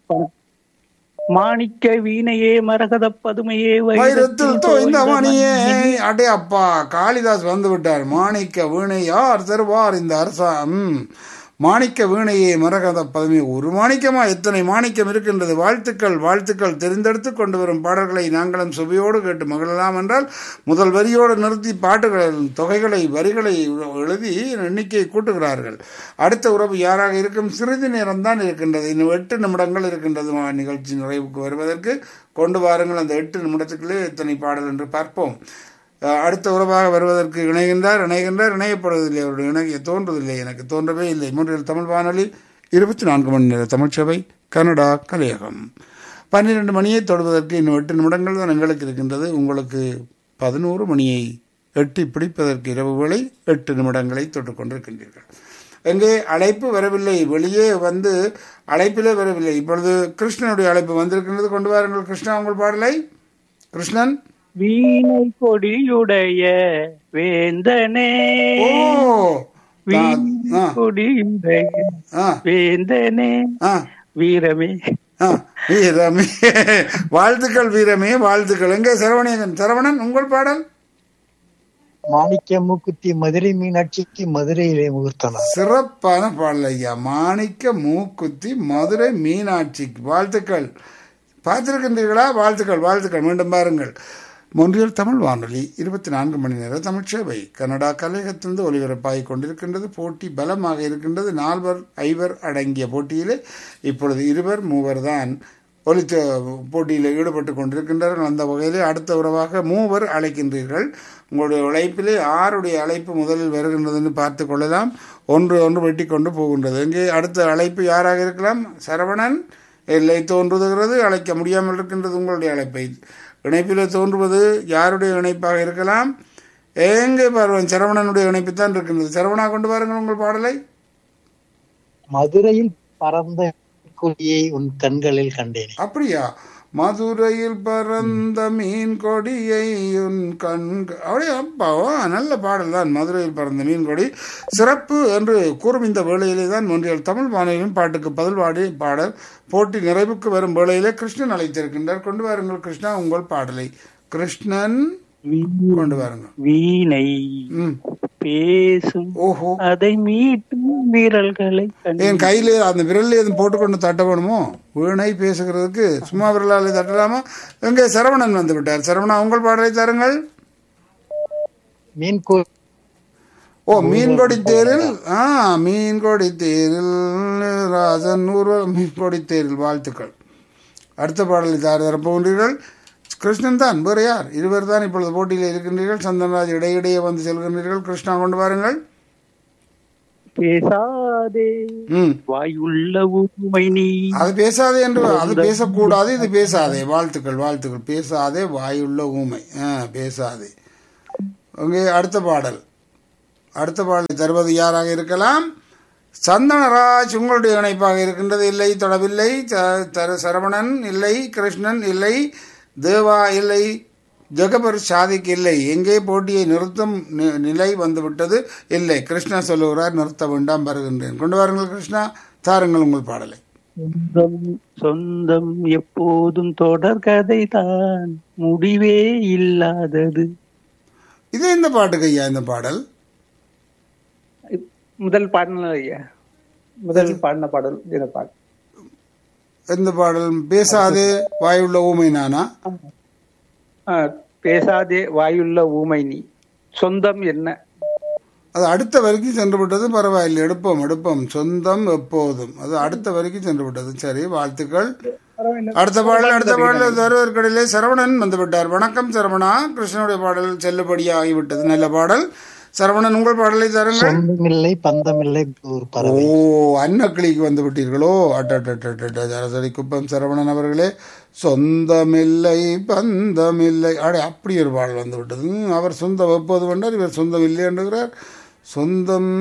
மாணிக்க வீணையே மரகத பதுமையே வைரத்தில் தோய்ந்த மணியே அடே அப்பா காளிதாஸ் வந்து விட்டார் மாணிக்க வீணை யார் தருவார் இந்த அரசா ம். மாணிக்க வீணையே மரகத பதவி ஒரு மாணிக்கமா எத்தனை மாணிக்கம் இருக்கின்றது வாழ்த்துக்கள் வாழ்த்துக்கள் தெரிந்தெடுத்து கொண்டு வரும் பாடல்களை நாங்களும் சுவையோடு கேட்டு மகிழலாம் என்றால் முதல் வரியோடு நிறுத்தி பாட்டுகள் தொகைகளை வரிகளை எழுதி எண்ணிக்கையை கூட்டுகிறார்கள் அடுத்த உறவு யாராக இருக்கும் சிறிது நேரம் தான் இருக்கின்றது இன்னும் எட்டு நிமிடங்கள் இருக்கின்றது மா- நிகழ்ச்சி நிறைவுக்கு வருவதற்கு கொண்டு வாருங்கள் அந்த எட்டு நிமிடத்துக்குள்ளே எத்தனை பாடல் என்று பார்ப்போம் அஹ், அடுத்த உறவாக வருவதற்கு இணைகின்றார் இணைகின்றார் இணையப்படுவதில்லை அவருடைய இணைய தோன்றுவதில்லை எனக்கு தோன்றவே இல்லை மூன்றில் தமிழ் வானொலி இருபத்தி நான்கு மணி நேர தமிழ்ச்சபை கனடா கலையகம் பன்னிரண்டு மணியை தொடுவதற்கு இன்னும் எட்டு நிமிடங்கள் தான் எங்களுக்கு இருக்கின்றது உங்களுக்கு பதினோரு மணியை எட்டி பிடிப்பதற்கு இரவு வேளை எட்டு நிமிடங்களை தொட்டுக் கொண்டிருக்கின்றீர்கள் எங்கே அழைப்பு வரவில்லை வெளியே வந்து அழைப்பிலே வரவில்லை இப்பொழுது கிருஷ்ணனுடைய அழைப்பு வந்திருக்கின்றது கொண்டு வாருங்கள் கிருஷ்ணா உங்கள் பாடலை கிருஷ்ணன் வீணை கொடியுடைய வேந்தனே ஓ வீணை ஆ, கொடியுடைய ஆ, வேந்தனே ஆ, வீரமே ஆ, வீரமே வாழ்த்துக்கள் வீரமே வாழ்த்துக்கள் எங்கே சரவணன் சரவணன் உங்கள் பாடல் மாணிக்க மூக்குத்தி மதுரை மீனாட்சிக்கு மதுரையிலே முகூர்த்தனார் சிறப்பான பாடல் ஐயா மாணிக்க மூக்குத்தி மதுரை மீனாட்சி வாழ்த்துக்கள் பார்த்திருக்கின்றீர்களா வாழ்த்துக்கள் வாழ்த்துக்கள் மீண்டும் பாருங்கள் மொன்றியல் தமிழ் வானொலி இருபத்தி நான்கு மணி நேர தமிழ் சேவை கனடா கலையகத்திலிருந்து ஒலிபரப்பாகிக் கொண்டிருக்கின்றது போட்டி பலமாக இருக்கின்றது நால்வர் ஐவர் அடங்கிய போட்டியிலே இப்பொழுது இருவர் மூவர் தான் ஒலித்த போட்டியில் ஈடுபட்டு கொண்டிருக்கின்றார்கள் அந்த வகையிலே அடுத்த உறவாக மூவர் அழைக்கின்றீர்கள் உங்களுடைய உழைப்பிலே ஆருடைய அழைப்பு முதலில் வருகின்றதுன்னு பார்த்து கொள்ளலாம் ஒன்று ஒன்று வெட்டி கொண்டு போகின்றது இங்கே அடுத்த அழைப்பு யாராக இருக்கலாம் சரவணன் எல்லை தோன்றுகிறது அழைக்க முடியாமல் இருக்கின்றது உங்களுடைய அழைப்பை இணைப்பிலே தோன்றுவது யாருடைய இணைப்பாக இருக்கலாம் எங்கே பார்வன் சரவணனுடைய இணைப்பு தான் இருக்கின்றது சரவணா கொண்டு வாருங்கள் உங்கள் பாடலை மதுரையில் பறந்த கொடியை உன் கண்களில் கண்டேனே அப்படியா மதுரையில் பறந்த மீன் கொடியை உன் கண் அப்படியே அப்பாவா நல்ல பாடல் தான் மதுரையில் பறந்த மீன் கொடி சிறப்பு என்று கூறும் இந்த வேளையிலே தான் ஒன்றியல் தமிழ் வானொலியின் பாட்டுக்கு பதில் பாடி பாடல் போட்டி நிறைவுக்கு வரும் வேளையிலே கிருஷ்ணன் அழைத்திருக்கின்றார் கொண்டு வாருங்கள் கிருஷ்ணா உங்கள் பாடலை கிருஷ்ணன் வீ- கொண்டு வாருங்கள் வீணை ம் பேசும் ஓஹோ அதை மீட்டும் வீரல்களை கண்டு என் கையில அந்த விரல்ல எதுவும் போட்டுக்கொண்டு தட்ட வேணுமோ வீணை பேசுகிறதுக்கு சும்மா விரலாலே தட்டலாமா எங்கே சரவணன் வந்து விட்டார் சரவணா உங்கள் பாடலை தாருங்கள் மீன் கொ- ஓ மீன்கொடி தேரில் ஆ மீன்கொடி தேரில் ராஜன் நூறு மீன்கொடி தேரில் வாழ்த்துக்கள் அடுத்த பாடலில் யார் தரப்போகின்றீர்கள் கிருஷ்ணன் தான் வேறு யார் இருவர் தான் இப்பொழுது போட்டியில் இருக்கின்றீர்கள் சந்தன்ராஜ் இடையிடையே வந்து செல்கின்றீர்கள் கிருஷ்ணா கொண்டு வாருங்கள் பேசாதே ம் வாயுள்ள ஊமை நீ அது பேசாதே என்று அது பேசக்கூடாது இது பேசாதே வாழ்த்துக்கள் வாழ்த்துக்கள் பேசாதே வாயுள்ள ஊமை ஆ பேசாதே ஓகே அடுத்த பாடல் அடுத்த பாடலை தருவது யாராக இருக்கலாம் சந்தனராஜ் உங்களுடைய இணைப்பாக இருக்கின்றது இல்லை தொடவில்லை ச- தர சரவணன் இல்லை கிருஷ்ணன் இல்லை தேவா இல்லை ஜெகபர் சாதிக் இல்லை எங்கே போட்டியை நிறுத்தும் நி- நிலை வந்துவிட்டது இல்லை கிருஷ்ணா சொல்லுகிறார் நிறுத்த வேண்டாம் வருகின்றேன் கொண்டு வாருங்கள் கிருஷ்ணா தாருங்கள் உங்கள் பாடலை சொந்தம் சொந்தம் எப்போதும் தொடர் கதை தான் முடிவே இல்லாதது இது இந்த பாட்டுக்கு ஐயா இந்த பாடல் முதல் பாடின ஐயா முதல் பாடின பாடல் இந்த பாட்டு இந்த பாடல் பேசாதே வாயுள்ள ஊமை நானா ஆ, பேசாதே வாயுள்ள ஊமை நீ சொந்தம் என்ன அது அடுத்த வரைக்கும் சென்று விட்டது பரவாயில்லை எடுப்போம் எடுப்போம் சொந்தம் எப்போதும் அது அடுத்த வரைக்கும் சென்று விட்டது சரி வாழ்த்துக்கள் அடுத்த பாடல் அடுத்த பாடல் தருவர்கடையிலே சரவணன் வந்து விட்டார் வணக்கம் சரவணா கிருஷ்ணனுடைய பாடல் செல்லுபடியாகிவிட்டது நல்ல பாடல் சரவணன் உங்கள் பாடலை தருங்கள் சொந்தமில்லை பந்தமில்லை ஒரு ஓ பறவை அன்னக்கிளிக்கு வந்து விட்டீர்களோ அட்டட்டட்ட சரசரி குப்பம் சரவணன் அவர்களே சொந்தமில்லை பந்தமில்லை அடே அப்படி ஒரு பாடல் வந்து விட்டது ம், அவர் சொந்தம் எப்போது வேண்டார் இவர் சொந்தம் இல்லை என்றுகிறார் சொந்தம்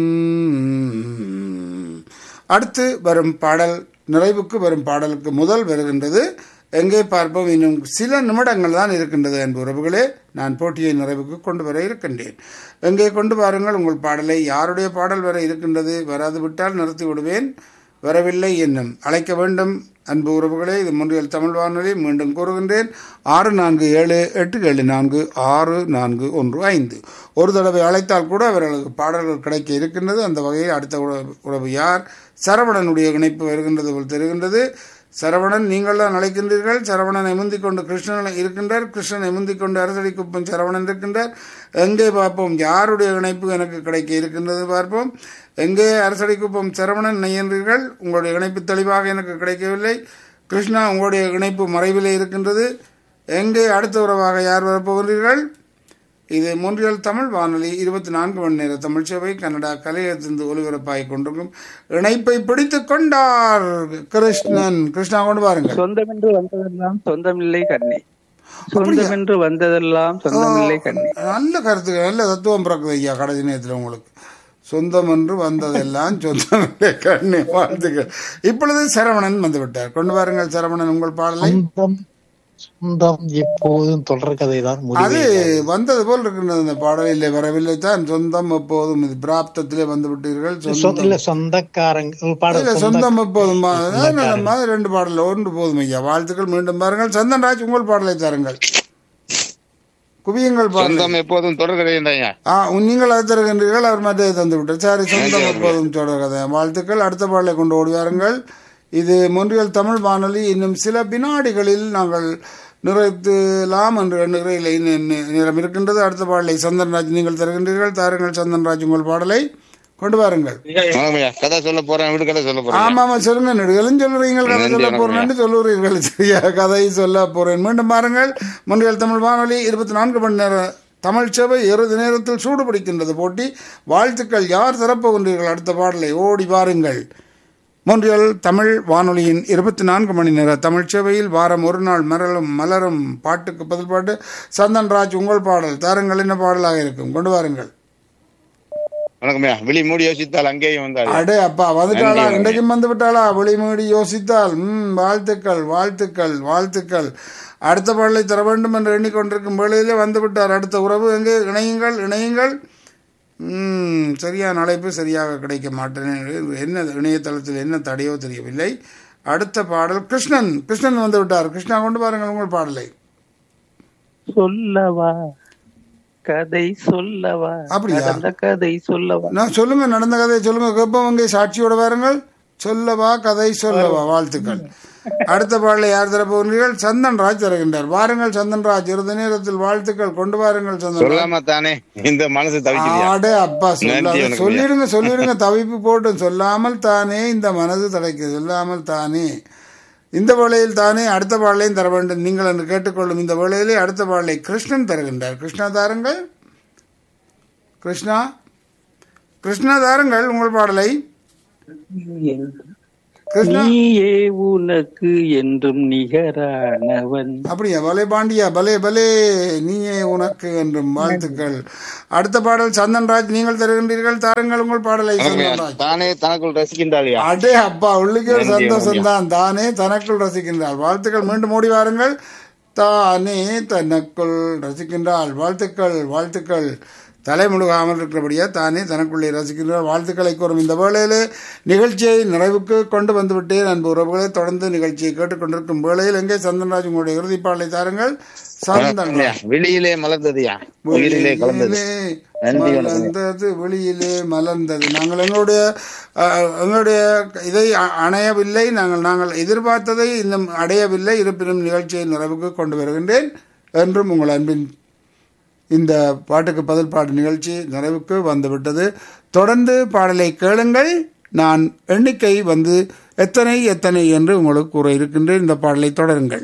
அடுத்து வரும் பாடல் நிறைவுக்கு வரும் பாடலுக்கு முதல் வருகின்றது எங்கே பார்ப்போம் இன்னும் சில நிமிடங்கள் தான் இருக்கின்றது என்பது உறவுகளே நான் போட்டியை நிறைவுக்கு கொண்டு வர இருக்கின்றேன் எங்கே கொண்டு வாருங்கள் உங்கள் பாடலை யாருடைய பாடல் வர இருக்கின்றது வராது விட்டால் நிறுத்தி விடுவேன் வரவில்லை என்னும் அழைக்க வேண்டும் அன்பு உறவுகளே இது முன்றியல் தமிழ் வானொலி மீண்டும் கூறுகின்றேன் ஆறு நான்கு ஏழு எட்டு ஏழு நான்கு ஆறு நான்கு ஒன்று ஐந்து ஒரு தடவை அழைத்தால் கூட அவர்களுக்கு பாடல்கள் கிடைக்க இருக்கின்றது அந்த வகையில் அடுத்த உறவு உறவு யார் சரவணனுடைய இணைப்பு வருகின்றது போல் தெரிகின்றது சரவணன் நீங்கள் தான் அழைக்கின்றீர்கள் சரவணனை முந்திக் கொண்டு கிருஷ்ணன் இருக்கின்றார் கிருஷ்ணனை முந்திக் கொண்டு அரசடி குப்பம் சரவணன் இருக்கின்றார் எங்கே பார்ப்போம் யாருடைய இணைப்பு எனக்கு கிடைக்க இருக்கின்றது பார்ப்போம் எங்கே அரசடி குப்பம் சரவணன் நெய்யன்றீர்கள் உங்களுடைய இணைப்பு தெளிவாக எனக்கு கிடைக்கவில்லை கிருஷ்ணா உங்களுடைய இணைப்பு மறைவிலே இருக்கின்றது எங்கே அடுத்த உறவாக யார் வரப்போகிறீர்கள் இது மூன்றியல் தமிழ் வானொலி இருபத்தி நான்கு மணி நேர தமிழ் சேவை கன்னடா கலையத்திலிருந்து ஒலிபரப்பாகி கொண்டிருக்கும் இணைப்பை பிடித்துக் கொண்டார் கிருஷ்ணன் கிருஷ்ணா கொண்டு பாருங்கள் சொந்தம் என்று வந்ததெல்லாம் சொந்தமில்லை கண்ணே சொந்தம் என்று வந்ததெல்லாம் சொந்தமில்லை கண்ணே நல்ல கருத்துக்கள் நல்ல தத்துவம் பிறக்குது ஐயா கடைசி நேரத்தில் உங்களுக்கு சொந்தம் என்று வந்ததெல்லாம் சொந்தம் இல்லை கண்ணே வாழ்த்துக்கள் இப்பொழுது சரவணன் வந்து விட்டார் கொண்டு வாருங்கள் சரவணன் உங்கள் பாடலை சொந்தம் சொந்தம் எப்போதும் தொடர் கதை தான் அது முடிவு வந்தது போல் இருக்கின்றது இந்த பாடலில் வரவில்லை தான் சொந்தம் எப்போதும் இது பிராப்தத்திலே வந்து விட்டீர்கள் சொந்தம் இல்ல சொந்தக்காரங்க ஒரு பாடல் இல்ல சொந்த சொந்தம் எப்போதும் மா- அதான் நல்ல மாதிரி ரெண்டு பாடல் ஒன்று போதும் ஐயா வாழ்த்துக்கள் மீண்டும் பாருங்கள் சந்தன்ராஜ் உங்கள் பாடலை தாருங்கள் குவியுங்கள் பாடலை சொந்தம் எப்போதும் தொடர்கதையா ஆ நீங்கள் அதை தருகின்றீர்கள் அவர் மற்றதை தந்து விட்டார் சரி சொந்தம் எப்போதும் தொடர் கதை வாழ்த்துக்கள் அடுத்த பாடலை கொண்டு ஓடி வாருங்கள் இது மொன்றியல் தமிழ் வானொலி இன்னும் சில வினாடிகளில் நாங்கள் நிறைத்துலாம் என்று எண்ணுகிறேன் இல்லை இன்னும் நே- நேரம் இருக்கின்றது அடுத்த பாடலை சந்தன்ராஜ் நீங்கள் தருகின்றீர்கள் தாருங்கள் சந்தன்ராஜ் உங்கள் பாடலை கொண்டு வாருங்கள் வணக்கம்யா கதை சொல்ல போறேன் வீடு கதை சொல்ல போறேன் ஆமா ஆமா சொல்லுங்க நெடுகளும் சொல்லுறீங்க கதை சொல்ல போறேன்னு சொல்லுறீர்கள் சரியா கதை சொல்ல போறேன் மீண்டும் பாருங்கள் முன்றியல் தமிழ் வானொலி இருபத்தி நான்கு மணி நேரம் தமிழ் சேவை இறுதி நேரத்தில் சூடு பிடிக்கின்றது போட்டி வாழ்த்துக்கள் யார் தரப்போகின்றீர்கள் அடுத்த பாடலை ஓடி வாருங்கள் மொன்றியல் தமிழ் வானொலியின் இருபத்தி நான்கு மணி நேர தமிழ் சேவையில் வாரம் ஒரு நாள் மரலும் மலரும் பாட்டுக்கு பதில் பாட்டு சந்தன்ராஜ் உங்கள் பாடல் தாருங்கள் என்ன பாடலாக இருக்கும் கொண்டு வாருங்கள் வணக்கம்யா விழி மூடி யோசித்தால் அங்கேயும் வந்தாள் அடே அப்பா வந்துட்டாளா இன்றைக்கும் வந்து விட்டாளா வெளிமூடி யோசித்தால் ம் வாழ்த்துக்கள் வாழ்த்துக்கள் வாழ்த்துக்கள் அடுத்த பாடலை தர வேண்டும் என்று எண்ணிக்கொண்டிருக்கும் வேளையிலே வந்து விட்டார் அடுத்த உறவு எங்கே இணையுங்கள் இணையுங்கள் ம் சரியான அழைப்பு சரியாக கிடைக்க மாட்டேன் என்ன இணையதளத்தில் என்ன தடையோ தெரியவில்லை அடுத்த பாடல் கிருஷ்ணன் கிருஷ்ணன் வந்து விட்டார் கிருஷ்ணா கொண்டு பாருங்கள் உங்கள் பாடலை சொல்லவா கதை சொல்லவா அப்படியா? நடந்த கதை சொல்லவா நான் சொல்லுங்க நடந்த கதையை சொல்லுங்க கேட்போம் அங்கே சாட்சியோட வாருங்கள் சொல்லவா கதை சொல்லவா வாழ்த்துக்கள் அடுத்த பாடலை யார் தர போகிறீர்கள் சந்தன் ராஜ் தருகின்றார் வாருங்கள் சந்தன் ராஜ் இறுதி நேரத்தில் வாழ்த்துக்கள் கொண்டு வாருங்கள் சந்தன் ராஜ் சொல்லாம தானே இந்த மனசு தவிக்கலையா ஆடே அப்பா நன்றி சொல்லாத வணக்கம் சொல்லிடுங்க சொல்லிடுங்க தவிப்பு போட்டு சொல்லாமல் தானே இந்த மனது தடைக்கு சொல்லாமல் தானே இந்த வேளையில் தானே அடுத்த பாடலையும் தர வேண்டும் நீங்கள் என்று கேட்டுக்கொள்ளும் இந்த வேளையிலே அடுத்த பாடலை கிருஷ்ணன் தருகின்றார் கிருஷ்ணா தாருங்கள் கிருஷ்ணா கிருஷ்ணா தாருங்கள் உங்கள் பாடலை கிருஷ்ணா நீயே உனக்கு என்றும் நிகரானவன் அப்படியா பலே பாண்டியா பலே பலே நீயே உனக்கு என்றும் வாழ்த்துக்கள் அடுத்த பாடல் சந்தன்ராஜ் நீங்கள் தருகின்றீர்கள் தாருங்கள் உங்கள் பாடலை சந்தன்ராஜ் தானே தனக்குள் ரசிக்கின்றாளியா அடே அப்பா உள்ளுக்கே ஒரு நன்றி, சந்தோஷம் தான் தானே தனக்குள் ரசிக்கின்றாள் வாழ்த்துக்கள் மீண்டும் ஓடி வாருங்கள் தானே தனக்குள் ரசிக்கின்றாள் வாழ்த்துக்கள் வாழ்த்துக்கள் தலைமுழுகாமல் இருக்கிறபடியா தானே தனக்குள்ளே ரசிக்கின்றார் வாழ்த்துக்களை கூறும் இந்த வேளையிலே நிகழ்ச்சியை நிறைவுக்கு கொண்டு வந்துவிட்டேன் அன்பு உறவுகளை தொடர்ந்து நிகழ்ச்சியை கேட்டுக்கொண்டிருக்கும் வேளையில் எங்கே சந்தன்ராஜ் உங்களுடைய இறுதிப் பாடலை தாருங்கள் சந்தன்ராஜ் வெளியிலே மலர்ந்ததுயா உயிரிலே கலந்தது வெளியிலே நன்றி, வணக்கம். மலர்ந்தது வெளியிலே மலர்ந்தது நாங்கள் எங்களுடைய அஹ், எங்களுடைய இதை அ- அணையவில்லை நாங்கள் நாங்கள் எதிர்பார்த்ததை இன்னும் அடையவில்லை இருப்பினும் நிகழ்ச்சியை நிறைவுக்கு கொண்டு வருகின்றேன் என்றும் உங்கள் அன்பின் இந்த பாட்டுக்கு பதில் பாடு நிகழ்ச்சி நிறைவுக்கு வந்துவிட்டது தொடர்ந்து பாடலை கேளுங்கள் நான் எண்ணிக்கை வந்து எத்தனை எத்தனை என்று உங்களுக்கு கூற இருக்கின்றேன் இந்த பாடலை தொடருங்கள்